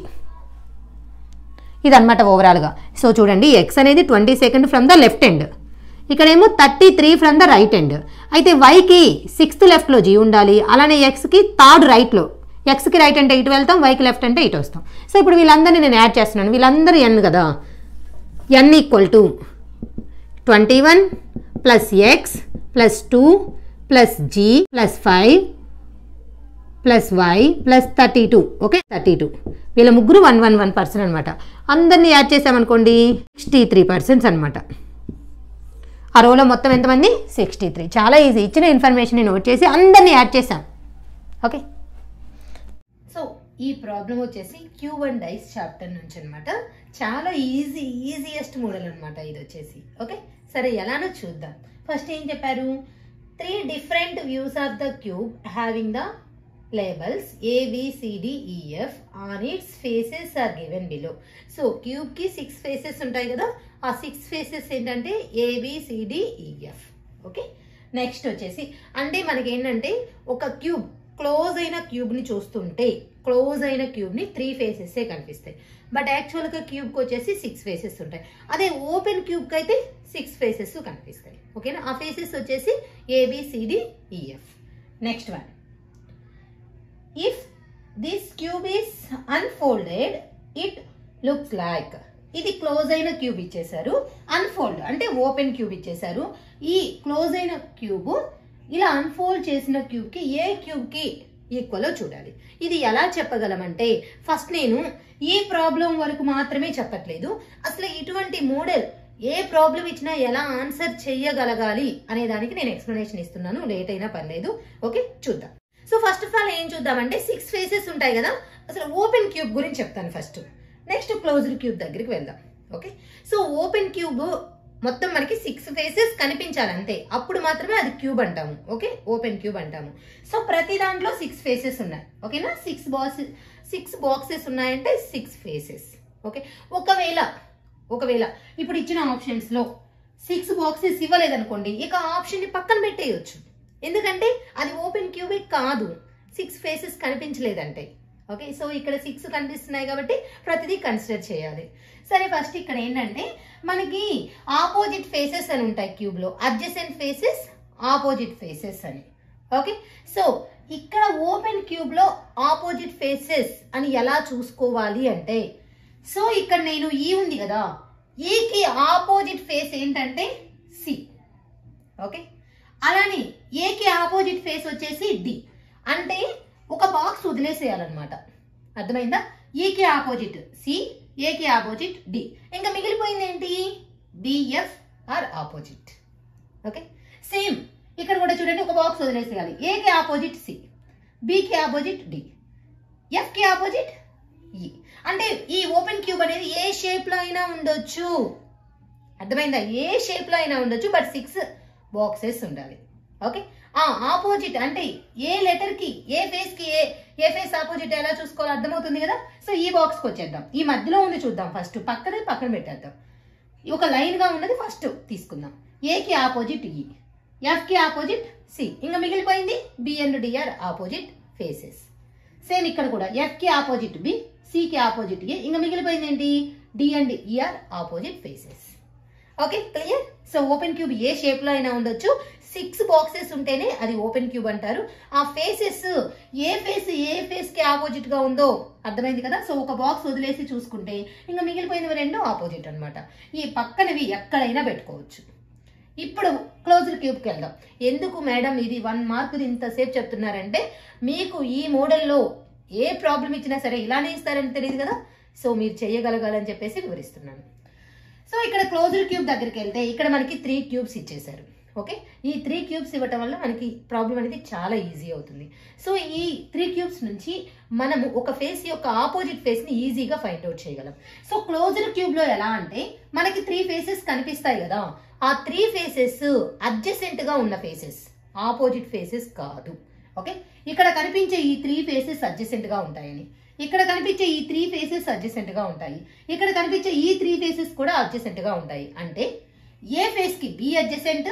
ఇదన్నమాట ఓవరాల్గా సో చూడండి ఎక్స్ అనేది twenty second from the left end ఇక్కడేమో thirty three from the right end అయితే వైకి సిక్స్త్ లెఫ్ట్లో జీ ఉండాలి అలానే ఎక్స్కి థర్డ్ రైట్లో ఎక్స్కి రైట్ అంటే ఇటు వెళ్తాం వైకి లెఫ్ట్ అంటే ఇటు వస్తాం సో ఇప్పుడు వీళ్ళందరినీ నేను యాడ్ చేస్తున్నాను వీళ్ళందరూ ఎన్ కదా N equal to twenty one plus X plus two plus Z plus five plus Y plus thirty two okay thirty two వీళ్ళ ముగ్గురు వన్ వన్ వన్ పర్సెంట్ అనమాట అందరినీ యాడ్ చేసామనుకోండి సిక్స్టీ త్రీ పర్సెంట్స్ అనమాట ఆ రోలో మొత్తం ఎంతమంది సిక్స్టీ త్రీ చాలా ఈజీ ఇచ్చిన ఇన్ఫర్మేషన్ నోట్ చేసి అందరినీ యాడ్ చేసాం ఓకే సో ఈ ప్రాబ్లం వచ్చేసి క్యూబ్ అండ్ డైస్ చాప్టర్ నుంచి అనమాట చాలా ఈజీ ఈజియెస్ట్ మోడల్ అనమాట ఇది వచ్చేసి ఓకే సరే ఎలానో చూద్దాం ఫస్ట్ ఏం చెప్పారు three different views of the cube having the labels A B C D E F on its faces are given below so cube కి సిక్స్ ఫేసెస్ ఉంటాయి కదా ఆ సిక్స్ ఫేసెస్ ఏంటంటే ఏబిసిడిఈఎఫ్ ఓకే నెక్స్ట్ వచ్చేసి అంటే మనకి ఏంటంటే ఒక క్యూబ్ క్లోజ్ అయిన క్యూబ్ ని చూస్తుంటే క్లోజ్ అయిన క్యూబ్ ని త్రీ ఫేసెస్ కనిపిస్తాయి బట్ యాక్చువల్ గా క్యూబ్ కి వచ్చేసి సిక్స్ ఫేసెస్ ఉంటాయి అదే ఓపెన్ క్యూబ్ కి అయితే సిక్స్ ఫేసెస్ కనిపిస్తాయి ఓకేనా ఆ ఫేసెస్ వచ్చేసి A B C D E F next one if this cube is unfolded it looks like ఇది క్లోజ్ అయిన క్యూబ్ ఇచ్చేసారు అన్ఫోల్డ్ అంటే ఓపెన్ క్యూబ్ ఇచ్చేసారు ఈ క్లోజ్ అయిన క్యూబ్ ఇలా అన్ఫోల్డ్ చేసిన క్యూబ్ కి ఏ క్యూబ్ కి ఈక్వల్ చూడాలి ఇది ఎలా చెప్పగలమంటే ఫస్ట్ నేను ఈ ప్రాబ్లం వరకు మాత్రమే చెప్పట్లేదు అసలు ఇటువంటి మోడల్ ఏ ప్రాబ్లం ఇచ్చినా ఎలా ఆన్సర్ చెయ్యగలగాలి అనే దానికి నేను ఎక్స్ప్లెనేషన్ ఇస్తున్నాను లేట్ అయినా పర్లేదు ఓకే చూద్దాం సో ఫస్ట్ ఆఫ్ ఆల్ ఏం చూద్దామంటే సిక్స్ ఫేసెస్ ఉంటాయి కదా అసలు ఓపెన్ క్యూబ్ గురించి చెప్తాను ఫస్ట్ నెక్స్ట్ క్లోజ్డ్ క్యూబ్ దగ్గరికి వెళ్దాం ఓకే సో ఓపెన్ క్యూబ్ మొత్తం మనకి సిక్స్ ఫేసెస్ కనిపించాలి అంతే అప్పుడు మాత్రమే అది క్యూబ్ అంటాము ఓకే ఓపెన్ క్యూబ్ అంటాము సో ప్రతి దాంట్లో సిక్స్ ఫేసెస్ ఉన్నాయి ఓకేనా సిక్స్ బాక్స్ సిక్స్ బాక్సెస్ ఉన్నాయంటే సిక్స్ ఫేసెస్ ఓకే ఒకవేళ ఒకవేళ ఇప్పుడు ఇచ్చిన ఆప్షన్స్ లో సిక్స్ బాక్సెస్ ఇవ్వలేదనుకోండి ఇక ఆప్షన్ ని పక్కన పెట్టేయచ్చు ఎందుకంటే అది ఓపెన్ క్యూబే కాదు సిక్స్ ఫేసెస్ కనిపించలేదంటే ఓకే సో ఇక్కడ సిక్స్ కనిపిస్తున్నాయి కాబట్టి ప్రతిదీ కన్సిడర్ చేయాలి సరే ఫస్ట్ ఇక్కడ ఏంటంటే మనకి ఆపోజిట్ ఫేసెస్ అని ఉంటాయి క్యూబ్ లో అడ్జసెంట్ ఫేసెస్ ఆపోజిట్ ఫేసెస్ అని ఓకే సో ఇక్కడ ఓపెన్ క్యూబ్ లో ఆపోజిట్ ఫేసెస్ అని ఎలా చూసుకోవాలి అంటే సో ఇక్కడ నేను ఈ ఉంది కదా ఈకి ఆపోజిట్ ఫేస్ ఏంటంటే సి ఓకే అలానే ఏకి ఆపోజిట్ ఫేస్ వచ్చేసి డి అంటే ఒక బాక్స్ వదిలేసేయాలన్నమాట అర్థమైందా ఈకి ఆపోజిట్ సి ఏకి ఆపోజిట్ డి ఇంకా మిగిలిపోయింది ఏంటి D F are opposite okay same ఇక్కడ కూడా చూడండి ఒక బాక్స్ వదిలేసేయాలి ఏకి ఆపోజిట్ సి బికి ఆపోజిట్ డి ఎఫ్కి ఆపోజిట్ ఈ అంటే ఈ ఓపెన్ క్యూబ్ అనేది ఏ షేప్ లో అయినా ఉండొచ్చు అర్థమైందా ఏ షేప్ లో అయినా ఉండొచ్చు బట్ సిక్స్ బాక్సెస్ ఉండాలి ఓకే ఆ ఆపోజిట్ అంటే ఏ లెటర్ కి ఏ ఫేస్ కి ఏ ఏ ఫేస్ ఆపోజిట్ ఎలా చూసుకోవాలో అర్థమవుతుంది కదా సో ఈ బాక్స్ కి వచ్చేద్దాం ఈ మధ్యలో ఉంది చూద్దాం ఫస్ట్ పక్కనే పక్కన పెట్టేద్దాం ఒక లైన్ గా ఉన్నది ఫస్ట్ తీసుకుందాం ఏకి ఆపోజిట్ ఈ ఎఫ్ కి ఆపోజిట్ సి ఇంకా మిగిలిపోయింది B and D are opposite faces same ఇక్కడ కూడా ఎఫ్ కి ఆపోజిట్ బి సి కి ఆపోజిట్ ఏ ఇంకా మిగిలిపోయింది ఏంటి D and E are opposite faces okay clear so open cube ఏ షేప్ లో అయినా ఉండొచ్చు సిక్స్ బాక్సెస్ ఉంటేనే అది ఓపెన్ క్యూబ్ అంటారు ఆ ఫేసెస్ ఏ ఫేస్ ఏ ఫేస్ కి ఆపోజిట్ గా ఉందో అర్థమైంది కదా సో ఒక బాక్స్ వదిలేసి చూసుకుంటే ఇంకా మిగిలిపోయినవి రెండు ఆపోజిట్ అన్నమాట ఈ పక్కనవి ఎక్కడైనా పెట్టుకోవచ్చు ఇప్పుడు క్లోజ్డ్ క్యూబ్కి వెళ్దాం ఎందుకు మేడం ఇది వన్ మార్క్ ఇంతసేపు చెప్తున్నారంటే మీకు ఈ మోడల్లో ఏ ప్రాబ్లం ఇచ్చినా సరే ఇలానే ఇస్తారని తెలియదు కదా సో మీరు చేయగలగాలని చెప్పేసి వివరిస్తున్నాను సో ఇక్కడ క్లోజ్డ్ క్యూబ్ దగ్గరికి వెళ్తే ఇక్కడ మనకి త్రీ క్యూబ్స్ ఇచ్చేశారు ఓకే ఈ త్రీ క్యూబ్స్ ఇవ్వటం వల్ల మనకి ప్రాబ్లం అనేది చాలా ఈజీ అవుతుంది సో ఈ త్రీ క్యూబ్స్ నుంచి మనము ఒక ఫేస్ యొక్క ఆపోజిట్ ఫేస్ ని ఈజీగా ఫైండ్ అవుట్ చేయగలం సో క్లోజ్డ్ క్యూబ్ లో ఎలా అంటే మనకి త్రీ ఫేసెస్ కనిపిస్తాయి కదా ఆ త్రీ ఫేసెస్ అడ్జసెంట్ గా ఉన్న ఫేసెస్ ఆపోజిట్ ఫేసెస్ కాదు ఓకే ఇక్కడ కనిపించే ఈ త్రీ ఫేసెస్ అడ్జసెంట్ గా ఉంటాయని ఇక్కడ కనిపించే ఈ త్రీ ఫేసెస్ అడ్జసెంట్ గా ఉంటాయి ఇక్కడ కనిపించే ఈ త్రీ ఫేసెస్ కూడా అడ్జసెంట్ గా ఉంటాయి అంటే ఏ ఫేస్ కి బి అడ్జసెంట్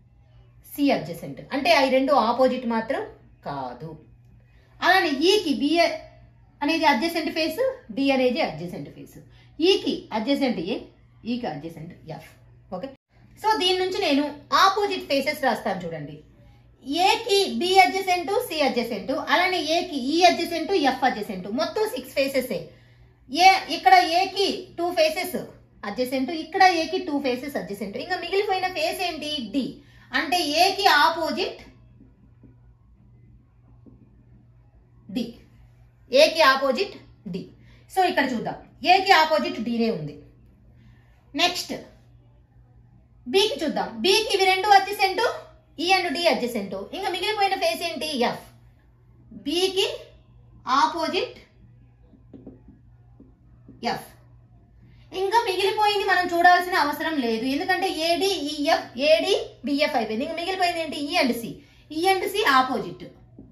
సి అడ్జసెంట్ అంటే అవి రెండు ఆపోజిట్ మాత్రం కాదు అలానే ఈకి బి అనేది అడ్జసెంట్ ఫేస్ డి అనేది అడ్జసెంట్ ఫేస్ ఈకి అడ్జసెంట్ ఏ ఈకి అడ్జసెంట్ ఎఫ్ ఓకే సో దీని నుంచి నేను ఆపోజిట్ ఫేసెస్ రాస్తాను చూడండి ఏకి బి అడ్జసెంట్ సి అడ్జసెంట్ అలానే ఏకి ఈ అడ్జసెంట్ ఎఫ్ అడ్జసెంట్ మొత్తం సిక్స్ ఫేసెస్ ఏ ఇక్కడ ఏకి టూ ఫేసెస్ అడ్జసెంట్ ఇక్కడ ఏకి టూ ఫేసెస్ అడ్జసెంట్ ఇంకా మిగిలిపోయిన ఫేస్ ఏంటి డి అంటే ఏకి ఆపోజిట్ డి ఏకి ఆపోజిట్ డి సో ఇక్కడ చూద్దాం ఏకి ఆపోజిట్ డినే ఉంది నెక్స్ట్ బికి చూద్దాం బికి ఇవి రెండు అడ్జసెంట్ ఈ అండ్ డి అడ్జసెంట్ ఇంకా మిగిలిపోయిన ఫేస్ ఏంటి ఎఫ్ బికి ఆపోజిట్ ఎఫ్ ఇంకా మిగిలిపోయింది మనం చూడాల్సిన అవసరం లేదు ఎందుకంటే ఏడి ఈఎఫ్ ఏడి బిఎఫ్ అయిపోయింది ఇంకా మిగిలిపోయింది ఏంటి E and C E and C opposite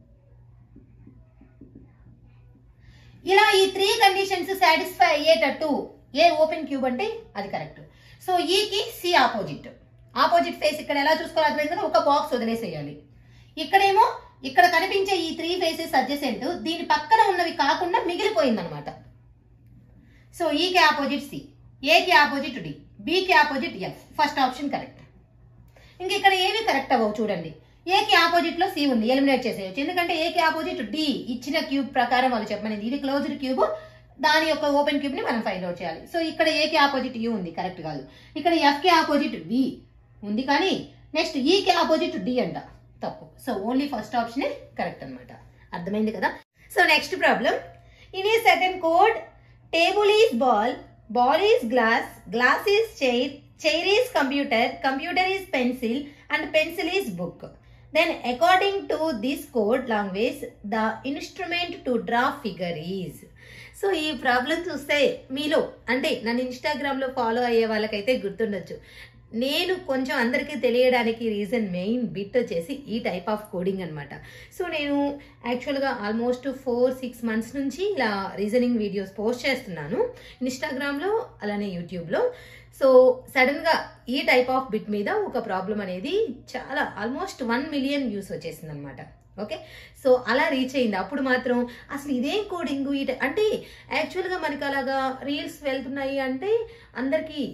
ఇలా ఈ త్రీ కండిషన్స్ సాటిస్ఫై అయ్యేటట్టు ఏ ఓపెన్ క్యూబ్ అంటే అది కరెక్ట్ సో ఈకి సి ఆపోజిట్ ఆపోజిట్ ఫేస్ ఇక్కడ ఎలా చూసుకోవాలి అర్థమైంది కదా ఒక బాక్స్ వదిలేసేయాలి ఇక్కడేమో ఇక్కడ కనిపించే ఈ త్రీ ఫేసెస్ అడ్జసెంట్ దీని పక్కన ఉన్నవి కాకుండా మిగిలిపోయింది అనమాట సో ఈకి ఆపోజిట్ సి ఏకి ఆపోజిట్ డి బికి opposite F first option correct ఇంక ఇక్కడ ఏవి కరెక్ట్ అవ్వవు చూడండి ఏకి ఆపోజిట్ లో సి ఉంది ఎలిమినేట్ చేసేయచ్చు ఎందుకంటే ఏకి ఆపోజిట్ డి ఇచ్చిన క్యూబ్ ప్రకారం వాళ్ళు చెప్పమనేది ఇది క్లోజ్డ్ క్యూబ్ దాని యొక్క ఓపెన్ క్యూబ్ ని మనం ఫైండ్ అవుట్ చేయాలి సో ఇక్కడ ఏకి ఆపోజిట్ యూ ఉంది కరెక్ట్ కాదు ఇక్కడ ఎఫ్ కి ఆపోజిట్ బి ఉంది కానీ నెక్స్ట్ ఈకి ఆపోజిట్ డి అంట తప్పు సో ఓన్లీ ఫస్ట్ ఆప్షనే కరెక్ట్ అన్నమాట అర్థమైంది కదా so next problem in a second code table is ball ball is glass glass is chair chair is computer computer is pencil and pencil is book then according to this code language the instrument to draw figure is so ఈ ప్రాబ్లం చూస్తే మీలో అంటే నన్ను ఇన్స్టాగ్రామ్లో ఫాలో అయ్యే వాళ్ళకైతే గుర్తుండొచ్చు నేను కొంచెం అందరికీ తెలియడానికి రీజన్ మెయిన్ బిట్ వచ్చేసి ఈ టైప్ ఆఫ్ కోడింగ్ అనమాట సో నేను యాక్చువల్గా ఆల్మోస్ట్ ఫోర్ సిక్స్ మంత్స్ నుంచి ఇలా రీజనింగ్ వీడియోస్ పోస్ట్ చేస్తున్నాను ఇన్స్టాగ్రామ్లో అలానే యూట్యూబ్లో సో సడన్గా ఈ టైప్ ఆఫ్ బిట్ మీద ఒక ప్రాబ్లం అనేది చాలా ఆల్మోస్ట్ వన్ మిలియన్ వ్యూస్ వచ్చేసింది అనమాట ఓకే సో అలా రీచ్ అయింది అప్పుడు మాత్రం అసలు ఇదేం కోడింగ్ ఈ టై- అంటే యాక్చువల్గా మనకి అలాగా రీల్స్ వెళ్తున్నాయి అంటే అందరికీ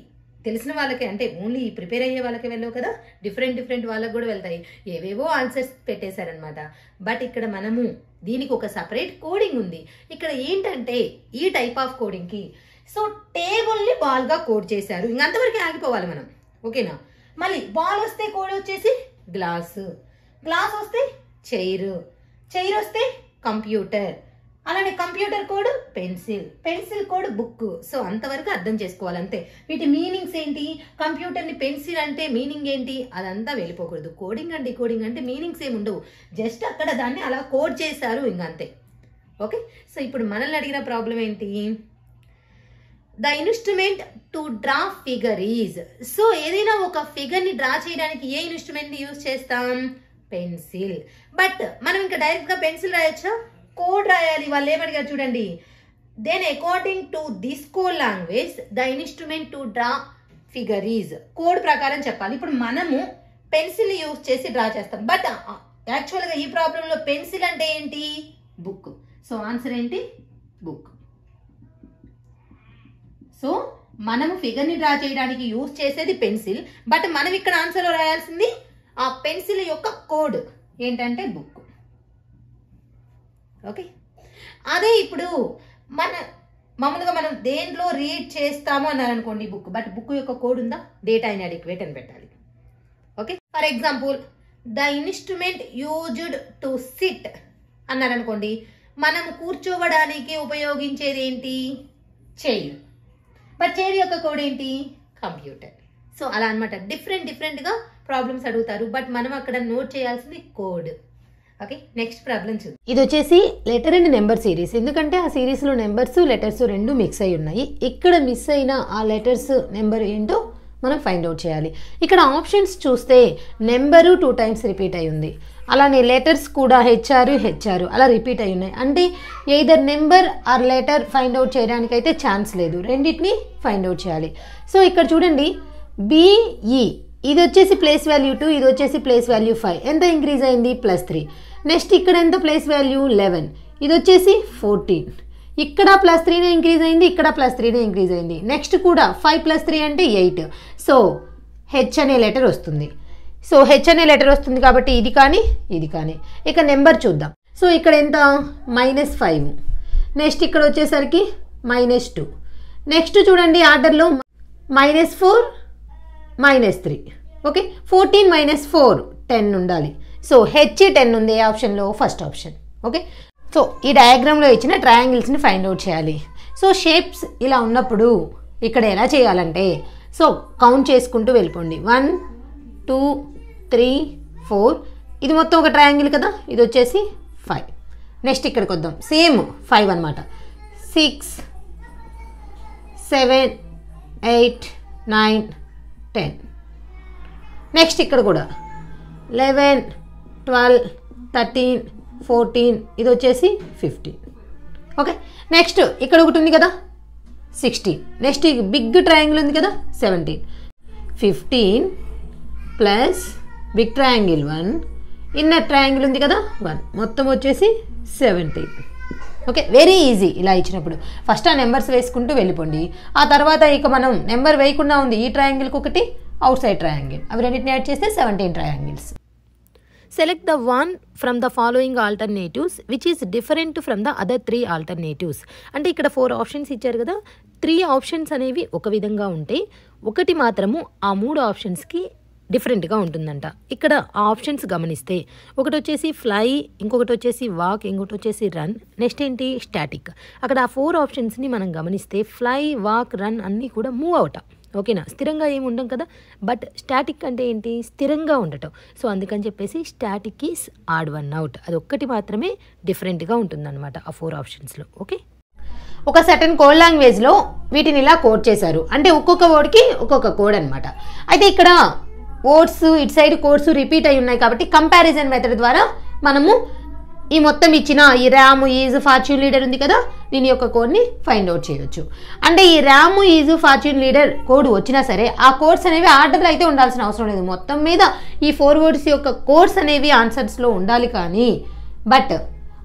తెలిసిన వాళ్ళకే అంటే ఓన్లీ ప్రిపేర్ అయ్యే వాళ్ళకే వెళ్ళవు కదా డిఫరెంట్ డిఫరెంట్ వాళ్ళకి కూడా వెళ్తాయి ఏవేవో ఆన్సర్స్ పెట్టేశారనమాట బట్ ఇక్కడ మనము దీనికి ఒక సపరేట్ కోడింగ్ ఉంది ఇక్కడ ఏంటంటే ఈ టైప్ ఆఫ్ కోడింగ్కి సో టేబుల్ని బాల్గా కోడ్ చేశారు ఇంకంతవరకు ఆగిపోవాలి మనం ఓకేనా మళ్ళీ బాల్ వస్తే కోడ్ వచ్చేసి గ్లాస్ గ్లాస్ వస్తే చైర్ చైర్ వస్తే కంప్యూటర్ అలానే computer code pencil pencil code book so అంతవరకు అర్థం చేసుకోవాలి అంతే వీటి మీనింగ్స్ ఏంటి కంప్యూటర్ని పెన్సిల్ అంటే మీనింగ్ ఏంటి అదంతా వెళ్ళిపోకూడదు కోడింగ్ అండి కోడింగ్ అంటే మీనింగ్స్ ఏమి ఉండవు జస్ట్ అక్కడ దాన్ని అలా కోడ్ చేశారు ఇంక అంతే ఓకే సో ఇప్పుడు మనల్ని అడిగిన ప్రాబ్లం ఏంటి the instrument to draw figure is so ఏదైనా ఒక ఫిగర్ ని డ్రా చేయడానికి ఏ ఇన్స్ట్రుమెంట్ యూజ్ చేస్తాం పెన్సిల్ బట్ మనం ఇంకా డైరెక్ట్ గా పెన్సిల్ రాయొచ్చా కోడ్ రాయాలి వాళ్ళు ఏమడిగారు చూడండి then according to this code language the instrument to draw figure is code ప్రకారం చెప్పాలి ఇప్పుడు మనము పెన్సిల్ యూజ్ చేసి డ్రా చేస్తాం బట్ యాక్చువల్గా ఈ ప్రాబ్లంలో పెన్సిల్ అంటే ఏంటి బుక్ సో ఆన్సర్ ఏంటి బుక్ సో మనము ఫిగర్ ని డ్రా చేయడానికి యూజ్ చేసేది పెన్సిల్ బట్ మనం ఇక్కడ ఆన్సర్ రాయాల్సింది ఆ పెన్సిల్ యొక్క కోడ్ ఏంటంటే బుక్ ఓకే అదే ఇప్పుడు మన మామూలుగా మనం దేంట్లో రీడ్ చేస్తాము అన్నారు అనుకోండి బుక్ బట్ బుక్ యొక్క కోడ్ ఉందా డేటా ఇన్ అడిక్వేట్ అని పెట్టాలి okay for example the instrument used to sit అన్నారు అనుకోండి మనం కూర్చోవడానికి ఉపయోగించేది ఏంటి చైర్ బట్ చైర్ యొక్క కోడ్ ఏంటి కంప్యూటర్ సో అలా అనమాట డిఫరెంట్ డిఫరెంట్గా ప్రాబ్లమ్స్ అడుగుతారు బట్ మనం అక్కడ నోట్ చేయాల్సింది కోడ్ ఓకే నెక్స్ట్ ప్రాబ్లం చూద్దాం ఇది వచ్చేసి లెటర్ అండ్ నెంబర్ సిరీస్ ఎందుకంటే ఆ సిరీస్లో నెంబర్స్ లెటర్స్ రెండు మిక్స్ అయి ఉన్నాయి ఇక్కడ మిస్ అయిన ఆ లెటర్స్ నెంబర్ ఏంటో మనం ఫైండ్ అవుట్ చేయాలి ఇక్కడ ఆప్షన్స్ చూస్తే నెంబరు టూ టైమ్స్ రిపీట్ అయి ఉంది అలానే లెటర్స్ కూడా హెచ్ఆర్ హెచ్ఆర్ అలా రిపీట్ అయి ఉన్నాయి అంటే either number or letter find out చేయడానికి అయితే ఛాన్స్ లేదు రెండింటిని ఫైండ్ అవుట్ చేయాలి సో ఇక్కడ చూడండి బిఈ ఇది వచ్చేసి ప్లేస్ వాల్యూ టూ ఇది వచ్చేసి ప్లేస్ వాల్యూ ఫైవ్ ఎంత ఇంక్రీజ్ అయింది ప్లస్ త్రీ నెక్స్ట్ ఇక్కడ ఎంత ప్లేస్ వాల్యూ లెవెన్ ఇది వచ్చేసి ఫోర్టీన్ ఇక్కడ ప్లస్ త్రీనే ఇంక్రీజ్ అయింది ఇక్కడ ప్లస్ త్రీనే ఇంక్రీజ్ అయింది నెక్స్ట్ కూడా ఫైవ్ ప్లస్ త్రీ అంటే ఎయిట్ సో హెచ్ అనే లెటర్ వస్తుంది సో హెచ్ అనే లెటర్ వస్తుంది కాబట్టి ఇది కానీ ఇది కానీ ఇక నెంబర్ చూద్దాం సో ఇక్కడ ఎంత మైనస్ ఫైవ్ నెక్స్ట్ ఇక్కడ వచ్చేసరికి మైనస్ టూ నెక్స్ట్ చూడండి ఆర్డర్లో minus four minus three okay fourteen minus four ten ఉండాలి సో హెచ్ టెన్ ఉంది ఏ ఆప్షన్లో ఫస్ట్ ఆప్షన్ ఓకే సో ఈ డయాగ్రామ్లో ఇచ్చిన ట్రయాంగిల్స్ని ఫైండ్ అవుట్ చేయాలి సో షేప్స్ ఇలా ఉన్నప్పుడు ఇక్కడ ఎలా చేయాలంటే సో కౌంట్ చేసుకుంటూ వెళ్ళిపోండి వన్ టూ త్రీ ఫోర్ ఇది మొత్తం ఒక ట్రయాంగిల్ కదా ఇది వచ్చేసి ఫైవ్ నెక్స్ట్ ఇక్కడికి వద్దాం సేమ్ ఫైవ్ అనమాట six seven eight nine ten next ఇక్కడ కూడా లెవెన్ ట్వెల్వ్ థర్టీన్ ఫోర్టీన్ ఇది వచ్చేసి ఫిఫ్టీన్ ఓకే నెక్స్ట్ ఇక్కడ ఒకటి ఉంది కదా సిక్స్టీన్ నెక్స్ట్ బిగ్ ట్రయాంగిల్ ఉంది కదా seventeen fifteen plus big triangle one inner triangle ఉంది కదా వన్ మొత్తం వచ్చేసి సెవెంటీన్ ఓకే వెరీ ఈజీ ఇలా ఇచ్చినప్పుడు ఫస్ట్ ఆ నెంబర్స్ వేసుకుంటూ వెళ్ళిపోండి ఆ తర్వాత ఇక మనం నెంబర్ వేయకుండా ఉంది ఈ ట్రయాంగిల్కి ఒకటి అవుట్ సైడ్ ట్రయాంగిల్ అవి రెండింటిని యాడ్ చేస్తే seventeen triangles select the one from the following alternatives which is different from the other three alternatives అంటే ఇక్కడ ఫోర్ ఆప్షన్స్ ఇచ్చారు కదా త్రీ ఆప్షన్స్ అనేవి ఒక విధంగా ఉంటే ఒకటి మాత్రము ఆ మూడు ఆప్షన్స్కి డిఫరెంట్గా ఉంటుందంట ఇక్కడ ఆ ఆప్షన్స్ గమనిస్తే ఒకటి వచ్చేసి ఫ్లై ఇంకొకటి వచ్చేసి వాక్ ఇంకొకటి వచ్చేసి రన్ నెక్స్ట్ ఏంటి స్టాటిక్ అక్కడ ఆ ఫోర్ ఆప్షన్స్ని మనం గమనిస్తే ఫ్లై వాక్ రన్ అన్నీ కూడా మూవ్ అవుతాం ఓకేనా స్థిరంగా ఏమి ఉండం కదా బట్ స్టాటిక్ అంటే ఏంటి స్థిరంగా ఉండటం సో అందుకని చెప్పేసి static is odd one out అది ఒక్కటి మాత్రమే డిఫరెంట్గా ఉంటుందన్నమాట ఆ ఫోర్ ఆప్షన్స్లో ఓకే ఒక సర్టన్ కోడ్ లాంగ్వేజ్లో వీటిని ఇలా కోడ్ చేశారు అంటే ఒక్కొక్క వర్డ్కి ఒక్కొక్క కోడ్ అనమాట అయితే ఇక్కడ వర్డ్స్ ఇటు సైడ్ కోడ్స్ రిపీట్ అయి ఉన్నాయి కాబట్టి కంపారిజన్ మెథడ్ ద్వారా మనము ఈ మొత్తం ఇచ్చిన ఈ ర్యామ్ ఈజ్ ఫార్చ్యూన్ లీడర్ ఉంది కదా దీని యొక్క కోడ్ని ఫైండ్ అవుట్ చేయొచ్చు అంటే ఈ ram is fortune leader code వచ్చినా సరే ఆ కోడ్స్ అనేవి ఆర్డర్లో అయితే ఉండాల్సిన అవసరం లేదు మొత్తం మీద ఈ ఫోర్ వర్డ్స్ యొక్క కోడ్స్ అనేవి ఆన్సర్స్లో ఉండాలి కానీ బట్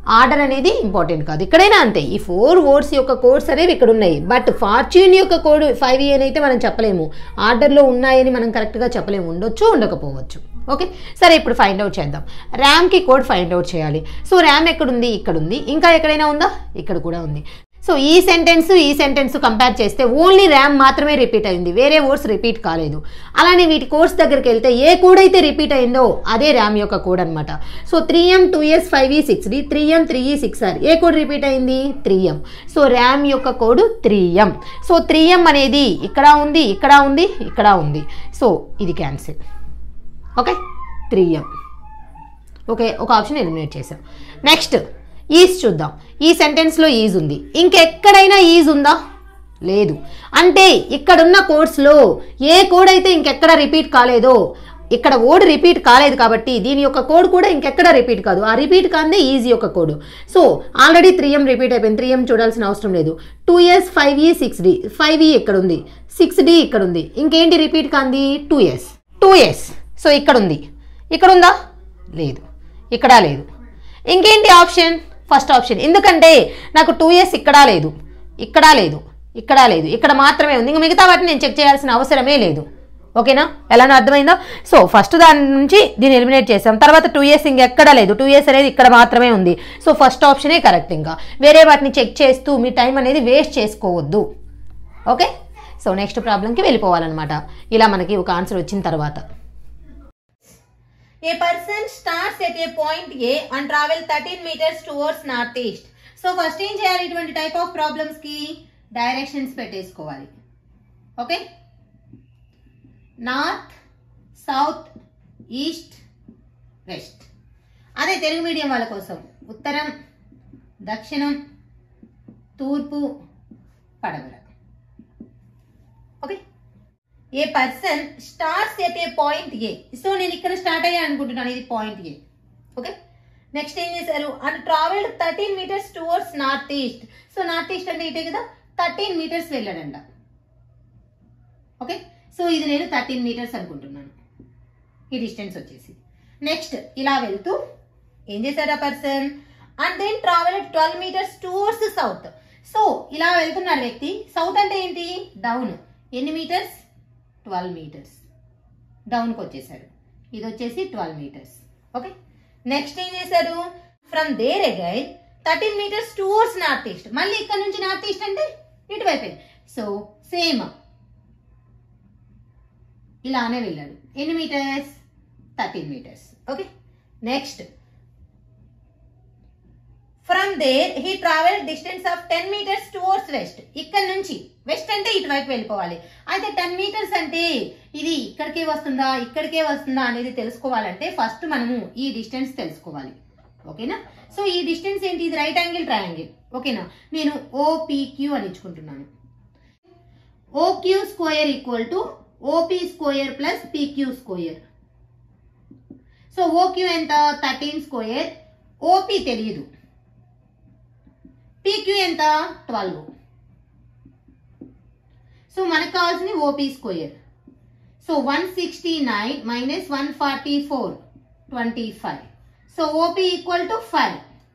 ఆర్డర్ అనేది ఇంపార్టెంట్ కాదు ఇక్కడైనా అంతే ఈ ఫోర్ వర్డ్స్ యొక్క కోడ్స్ అనేవి ఇక్కడ ఉన్నాయి బట్ ఫార్చ్యూన్ యొక్క కోడ్ ఫైవ్ అని అయితే మనం చెప్పలేము ఆర్డర్లో ఉన్నాయని మనం కరెక్ట్గా చెప్పలేము ఉండొచ్చు ఉండకపోవచ్చు ఓకే సరే ఇప్పుడు ఫైండ్ అవుట్ చేద్దాం ర్యామ్కి కోడ్ ఫైండ్ అవుట్ చేయాలి సో ర్యామ్ ఎక్కడుంది ఇక్కడ ఉంది ఇంకా ఎక్కడైనా ఉందా ఇక్కడ కూడా ఉంది సో ఈ సెంటెన్స్ ఈ సెంటెన్స్ కంపేర్ చేస్తే ఓన్లీ ర్యామ్ మాత్రమే రిపీట్ అయింది వేరే వర్డ్స్ రిపీట్ కాలేదు అలానే వీటి కోర్స్ దగ్గరికి వెళ్తే ఏ కోడ్ అయితే రిపీట్ అయిందో అదే ర్యామ్ యొక్క కోడ్ అనమాట so three M two S five E six D three M three E six R ఏ కోడ్ రిపీట్ అయింది త్రీ ఎం సో ర్యామ్ యొక్క code three M so three M అనేది ఇక్కడ ఉంది ఇక్కడ ఉంది ఇక్కడ ఉంది సో ఇది cancel okay three M okay ఒక ఆప్షన్ ఎలిమినేట్ చేసాం నెక్స్ట్ ఈజ్ చూద్దాం ఈ సెంటెన్స్లో ఈజ్ ఉంది ఇంకెక్కడైనా ఈజ్ ఉందా లేదు అంటే ఇక్కడున్న కోడ్స్లో ఏ కోడ్ అయితే ఇంకెక్కడ రిపీట్ కాలేదో ఇక్కడ ఓడ్ రిపీట్ కాలేదు కాబట్టి దీని యొక్క కోడ్ కూడా ఇంకెక్కడ రిపీట్ కాదు ఆ రిపీట్ కాదే ఈజీ యొక్క code so already three M repeat అయిపోయింది త్రీ ఎం చూడాల్సిన అవసరం లేదు two years five E six D five E ఇక్కడ ఉంది సిక్స్ డి ఇక్కడ ఉంది ఇంకేంటి రిపీట్ కాంది two years two years so ఇక్కడ ఉంది ఇక్కడ ఉందా లేదు ఇక్కడ లేదు ఇంకేంటి ఆప్షన్ ఫస్ట్ ఆప్షన్ ఎందుకంటే నాకు టూ ఇయర్స్ ఇక్కడా లేదు ఇక్కడా లేదు ఇక్కడా లేదు ఇక్కడ మాత్రమే ఉంది ఇంకా మిగతా వాటిని నేను చెక్ చేయాల్సిన అవసరమే లేదు ఓకేనా ఎలానో అర్థమైందా సో ఫస్ట్ దాని నుంచి దీన్ని ఎలిమినేట్ చేసాం తర్వాత టూ ఇయర్స్ ఇంకెక్కడా లేదు టూ ఇయర్స్ అనేది ఇక్కడ మాత్రమే ఉంది సో ఫస్ట్ ఆప్షనే కరెక్ట్ ఇంకా వేరే వాటిని చెక్ చేస్తూ మీ టైం అనేది వేస్ట్ చేసుకోవద్దు ఓకే సో నెక్స్ట్ ప్రాబ్లంకి వెళ్ళిపోవాలన్నమాట ఇలా మనకి ఒక ఆన్సర్ వచ్చిన తర్వాత A person starts at a point A and travel 13 meters towards northeast. So first ఏం చేయాలి ఇటువంటి టైప్ ఆఫ్ ప్రాబ్లమ్స్ కి డైరెక్షన్స్ పెట్టేసుకోవాలి okay north south east west అదే తెలుగు మీడియం వాళ్ళ కోసం ఉత్తరం దక్షిణం తూర్పు పడమర okay a person starts at a point A so నేను ఇక్కడ స్టార్ట్ అయ్యా అనుకుంటున్నాను ఇది పాయింట్ ఏ ఓకే నెక్స్ట్ ఏం చేశారు and travelled thirteen meters towards north east so north east అంటే ఇటే కదా థర్టీన్ మీటర్స్ వెళ్ళాడంట ఓకే సో ఇది నేను థర్టీన్ మీటర్స్ అనుకుంటున్నాను ఈ డిస్టెన్స్ వచ్చేసి నెక్స్ట్ ఇలా వెళ్తూ ఏం చేశాడు ఆ person and then travel twelve meters towards south so ఇలా వెళ్తున్నాడు వ్యక్తి సౌత్ అంటే ఏంటి డౌన్ ఎన్ని మీటర్స్ ట్వెల్వ్ మీటర్స్ డౌన్కి వచ్చేసాడు ఇది వచ్చేసి ట్వెల్వ్ మీటర్స్ ఓకే నెక్స్ట్ ఏం చేశాడు from there again thirteen meters towards north east మళ్ళీ ఇక్కడ నుంచి నార్త్ ఈస్ట్ అంటే ఇటువైపు సో సేమ్ ఇలానే వెళ్ళాడు ఎన్ని meters thirteen meters okay next from there he travel distance of ten meters towards west ఇక్కడ నుంచి వెస్ట్ అంటే ఇటువైపు వెళ్ళిపోవాలి అయితే టెన్ మీటర్స్ అంటే ఇది ఇక్కడికే వస్తుందా ఇక్కడికే వస్తుందా అనేది తెలుసుకోవాలంటే ఫస్ట్ మనము ఈ డిస్టెన్స్ తెలుసుకోవాలి ఓకేనా సో ఈ డిస్టెన్స్ ఏంటి ఇది రైట్ యాంగిల్ ట్రయాంగిల్ ఓకేనా నేను ఓపీక్యూ అని ఇచ్చుకుంటున్నాను OQ square equal to OP square plus PQ square so OQ ఎంత థర్టీన్ స్క్వేర్ ఓపీ తెలియదు పీక్యూ ఎంత ట్వెల్వ్ సో మనకు కావాల్సింది OP square so one sixty nine minus one forty four twenty five so OP equal to five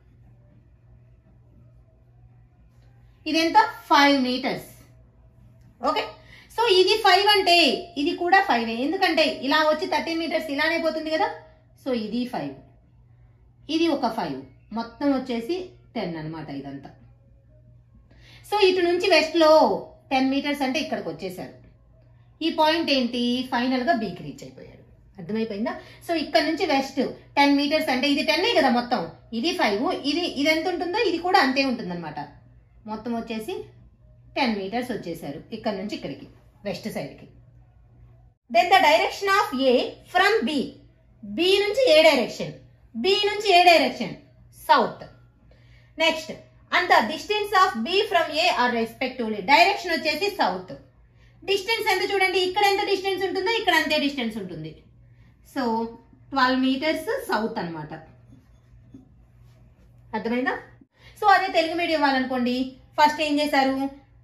ఇదెంత ఫైవ్ మీటర్స్ ఓకే సో ఇది ఫైవ్ అంటే ఇది కూడా ఫైవ్ ఎందుకంటే ఇలా వచ్చి థర్టీన్ మీటర్స్ ఇలానే పోతుంది కదా సో ఇది ఫైవ్ ఇది ఒక ఫైవ్ మొత్తం వచ్చేసి టెన్ అన్నమాట ఇదంతా సో ఇటు నుంచి వెస్ట్లో టెన్ మీటర్స్ అంటే ఇక్కడికి వచ్చేసారు ఈ పాయింట్ ఏంటి ఫైనల్గా బీకి రీచ్ అయిపోయాడు అర్థమైపోయిందా సో ఇక్కడ నుంచి వెస్ట్ టెన్ మీటర్స్ అంటే ఇది టెన్నే కదా మొత్తం ఇది ఫైవ్ ఇది ఇది ఎంత ఉంటుందో ఇది కూడా అంతే ఉంటుందన్నమాట మొత్తం వచ్చేసి టెన్ మీటర్స్ వచ్చేసారు ఇక్కడ నుంచి ఇక్కడికి వెస్ట్ సైడ్కి then the direction of A from B B నుంచి ఏ డైరెక్షన్ బి నుంచి A direction south next and the distance of B from A are respectively direction వచ్చేసి సౌత్ డిస్టెన్స్ ఎంత చూడండి ఇక్కడ ఎంత డిస్టెన్స్ ఉంటుందో ఇక్కడ అంతే డిస్టెన్స్ ఉంటుంది సో ట్వెల్వ్ మీటర్స్ సౌత్ అన్నమాట అర్థమైందా సో అదే తెలుగు మీడియం వాళ్ళనుకోండి ఫస్ట్ ఏం చేశారు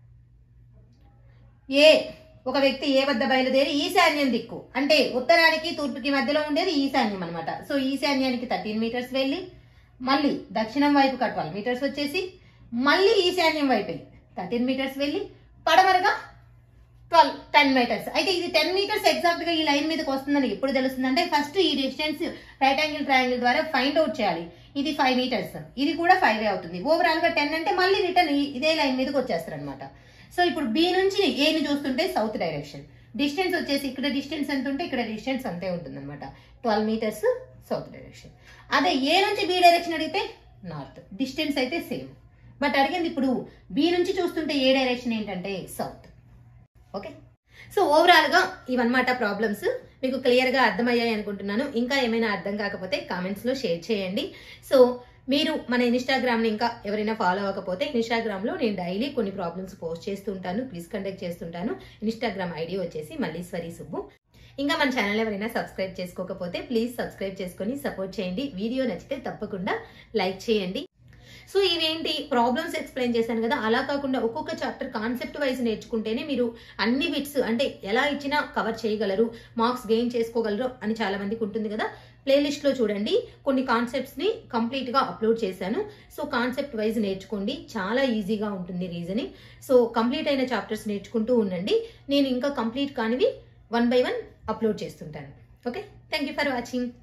ఏ ఒక వ్యక్తి ఏ వద్ద బయలుదేరి ఈశాన్యం దిక్కు అంటే ఉత్తరానికి తూర్పుకి మధ్యలో ఉండేది ఈశాన్యం అనమాట సో ఈశాన్యానికి థర్టీన్ మీటర్స్ వెళ్ళి మళ్ళీ దక్షిణం వైపుగా ట్వెల్వ్ మీటర్స్ వచ్చేసి మళ్ళీ ఈశాన్యం వైపు థర్టీన్ మీటర్స్ వెళ్ళి పడమరగా ట్వెల్వ్ టెన్ మీటర్స్ అయితే ఇది టెన్ మీటర్స్ ఎగ్జాక్ట్ గా ఈ లైన్ మీదకి వస్తుందని ఎప్పుడు తెలుస్తుంది అంటే ఫస్ట్ ఈ డిస్టెన్స్ రైట్ యాంగిల్ ట్రయాంగిల్ ద్వారా ఫైండ్ అవుట్ చేయాలి ఇది ఫైవ్ మీటర్స్ ఇది కూడా ఫైవ్ అవుతుంది ఓవరాల్ గా టెన్ అంటే మళ్ళీ రిటర్న్ ఇదే లైన్ మీదకి వచ్చేస్తారు అనమాట సో ఇప్పుడు బి నుంచి ఏని చూస్తుంటే సౌత్ డైరెక్షన్ డిస్టెన్స్ వచ్చేసి ఇక్కడ డిస్టెన్స్ ఎంత ఉంటే ఇక్కడ డిస్టెన్స్ అంతే ఉంటుంది అనమాట ట్వెల్వ్ మీటర్స్ సౌత్ డైరెక్షన్ అదే ఏ నుంచి బి డైరెక్షన్ అడిగితే నార్త్ డిస్టెన్స్ అయితే సేమ్ బట్ అడిగింది ఇప్పుడు బి నుంచి చూస్తుంటే ఏ డైరెక్షన్ ఏంటంటే సౌత్ ఓకే సో ఓవరాల్ గా ఇవన్నమాట ప్రాబ్లమ్స్ మీకు క్లియర్ గా అర్థమయ్యాయి అనుకుంటున్నాను ఇంకా ఏమైనా అర్థం కాకపోతే కామెంట్స్ లో షేర్ చేయండి సో మీరు మన ఇన్స్టాగ్రామ్ ని ఇంకా ఎవరైనా ఫాలో అవ్వకపోతే ఇన్స్టాగ్రామ్ లో నేను డైలీ కొన్ని ప్రాబ్లమ్స్ పోస్ట్ చేస్తుంటాను క్విజ్ కండక్ట్ చేస్తుంటాను ఇన్స్టాగ్రామ్ ఐడి వచ్చేసి మల్లీశ్వరి సుబ్బు ఇంకా మన ఛానల్ ఎవరైనా సబ్స్క్రైబ్ చేసుకోకపోతే ప్లీజ్ సబ్స్క్రైబ్ చేసుకొని సపోర్ట్ చేయండి వీడియో నచ్చితే తప్పకుండా లైక్ చేయండి సో ఇవేంటి ప్రాబ్లమ్స్ ఎక్స్ప్లెయిన్ చేశాను కదా అలా కాకుండా ఒక్కొక్క చాప్టర్ కాన్సెప్ట్ వైజ్ నేర్చుకుంటేనే మీరు అన్ని బిట్స్ అంటే ఎలా ఇచ్చినా కవర్ చేయగలరు మార్క్స్ గెయిన్ చేసుకోగలరు అని చాలా మందికి ఉంటుంది కదా ప్లేలిస్ట్ లో చూడండి కొన్ని కాన్సెప్ట్స్ ని కంప్లీట్ గా అప్లోడ్ చేశాను సో కాన్సెప్ట్ వైజ్ నేర్చుకోండి చాలా ఈజీగా ఉంటుంది రీజనింగ్ సో కంప్లీట్ అయిన చాప్టర్స్ నేర్చుకుంటూ ఉండండి నేను ఇంకా కంప్లీట్ కానివి వన్ బై వన్ అప్లోడ్ చేస్తుంటాను okay thank you for watching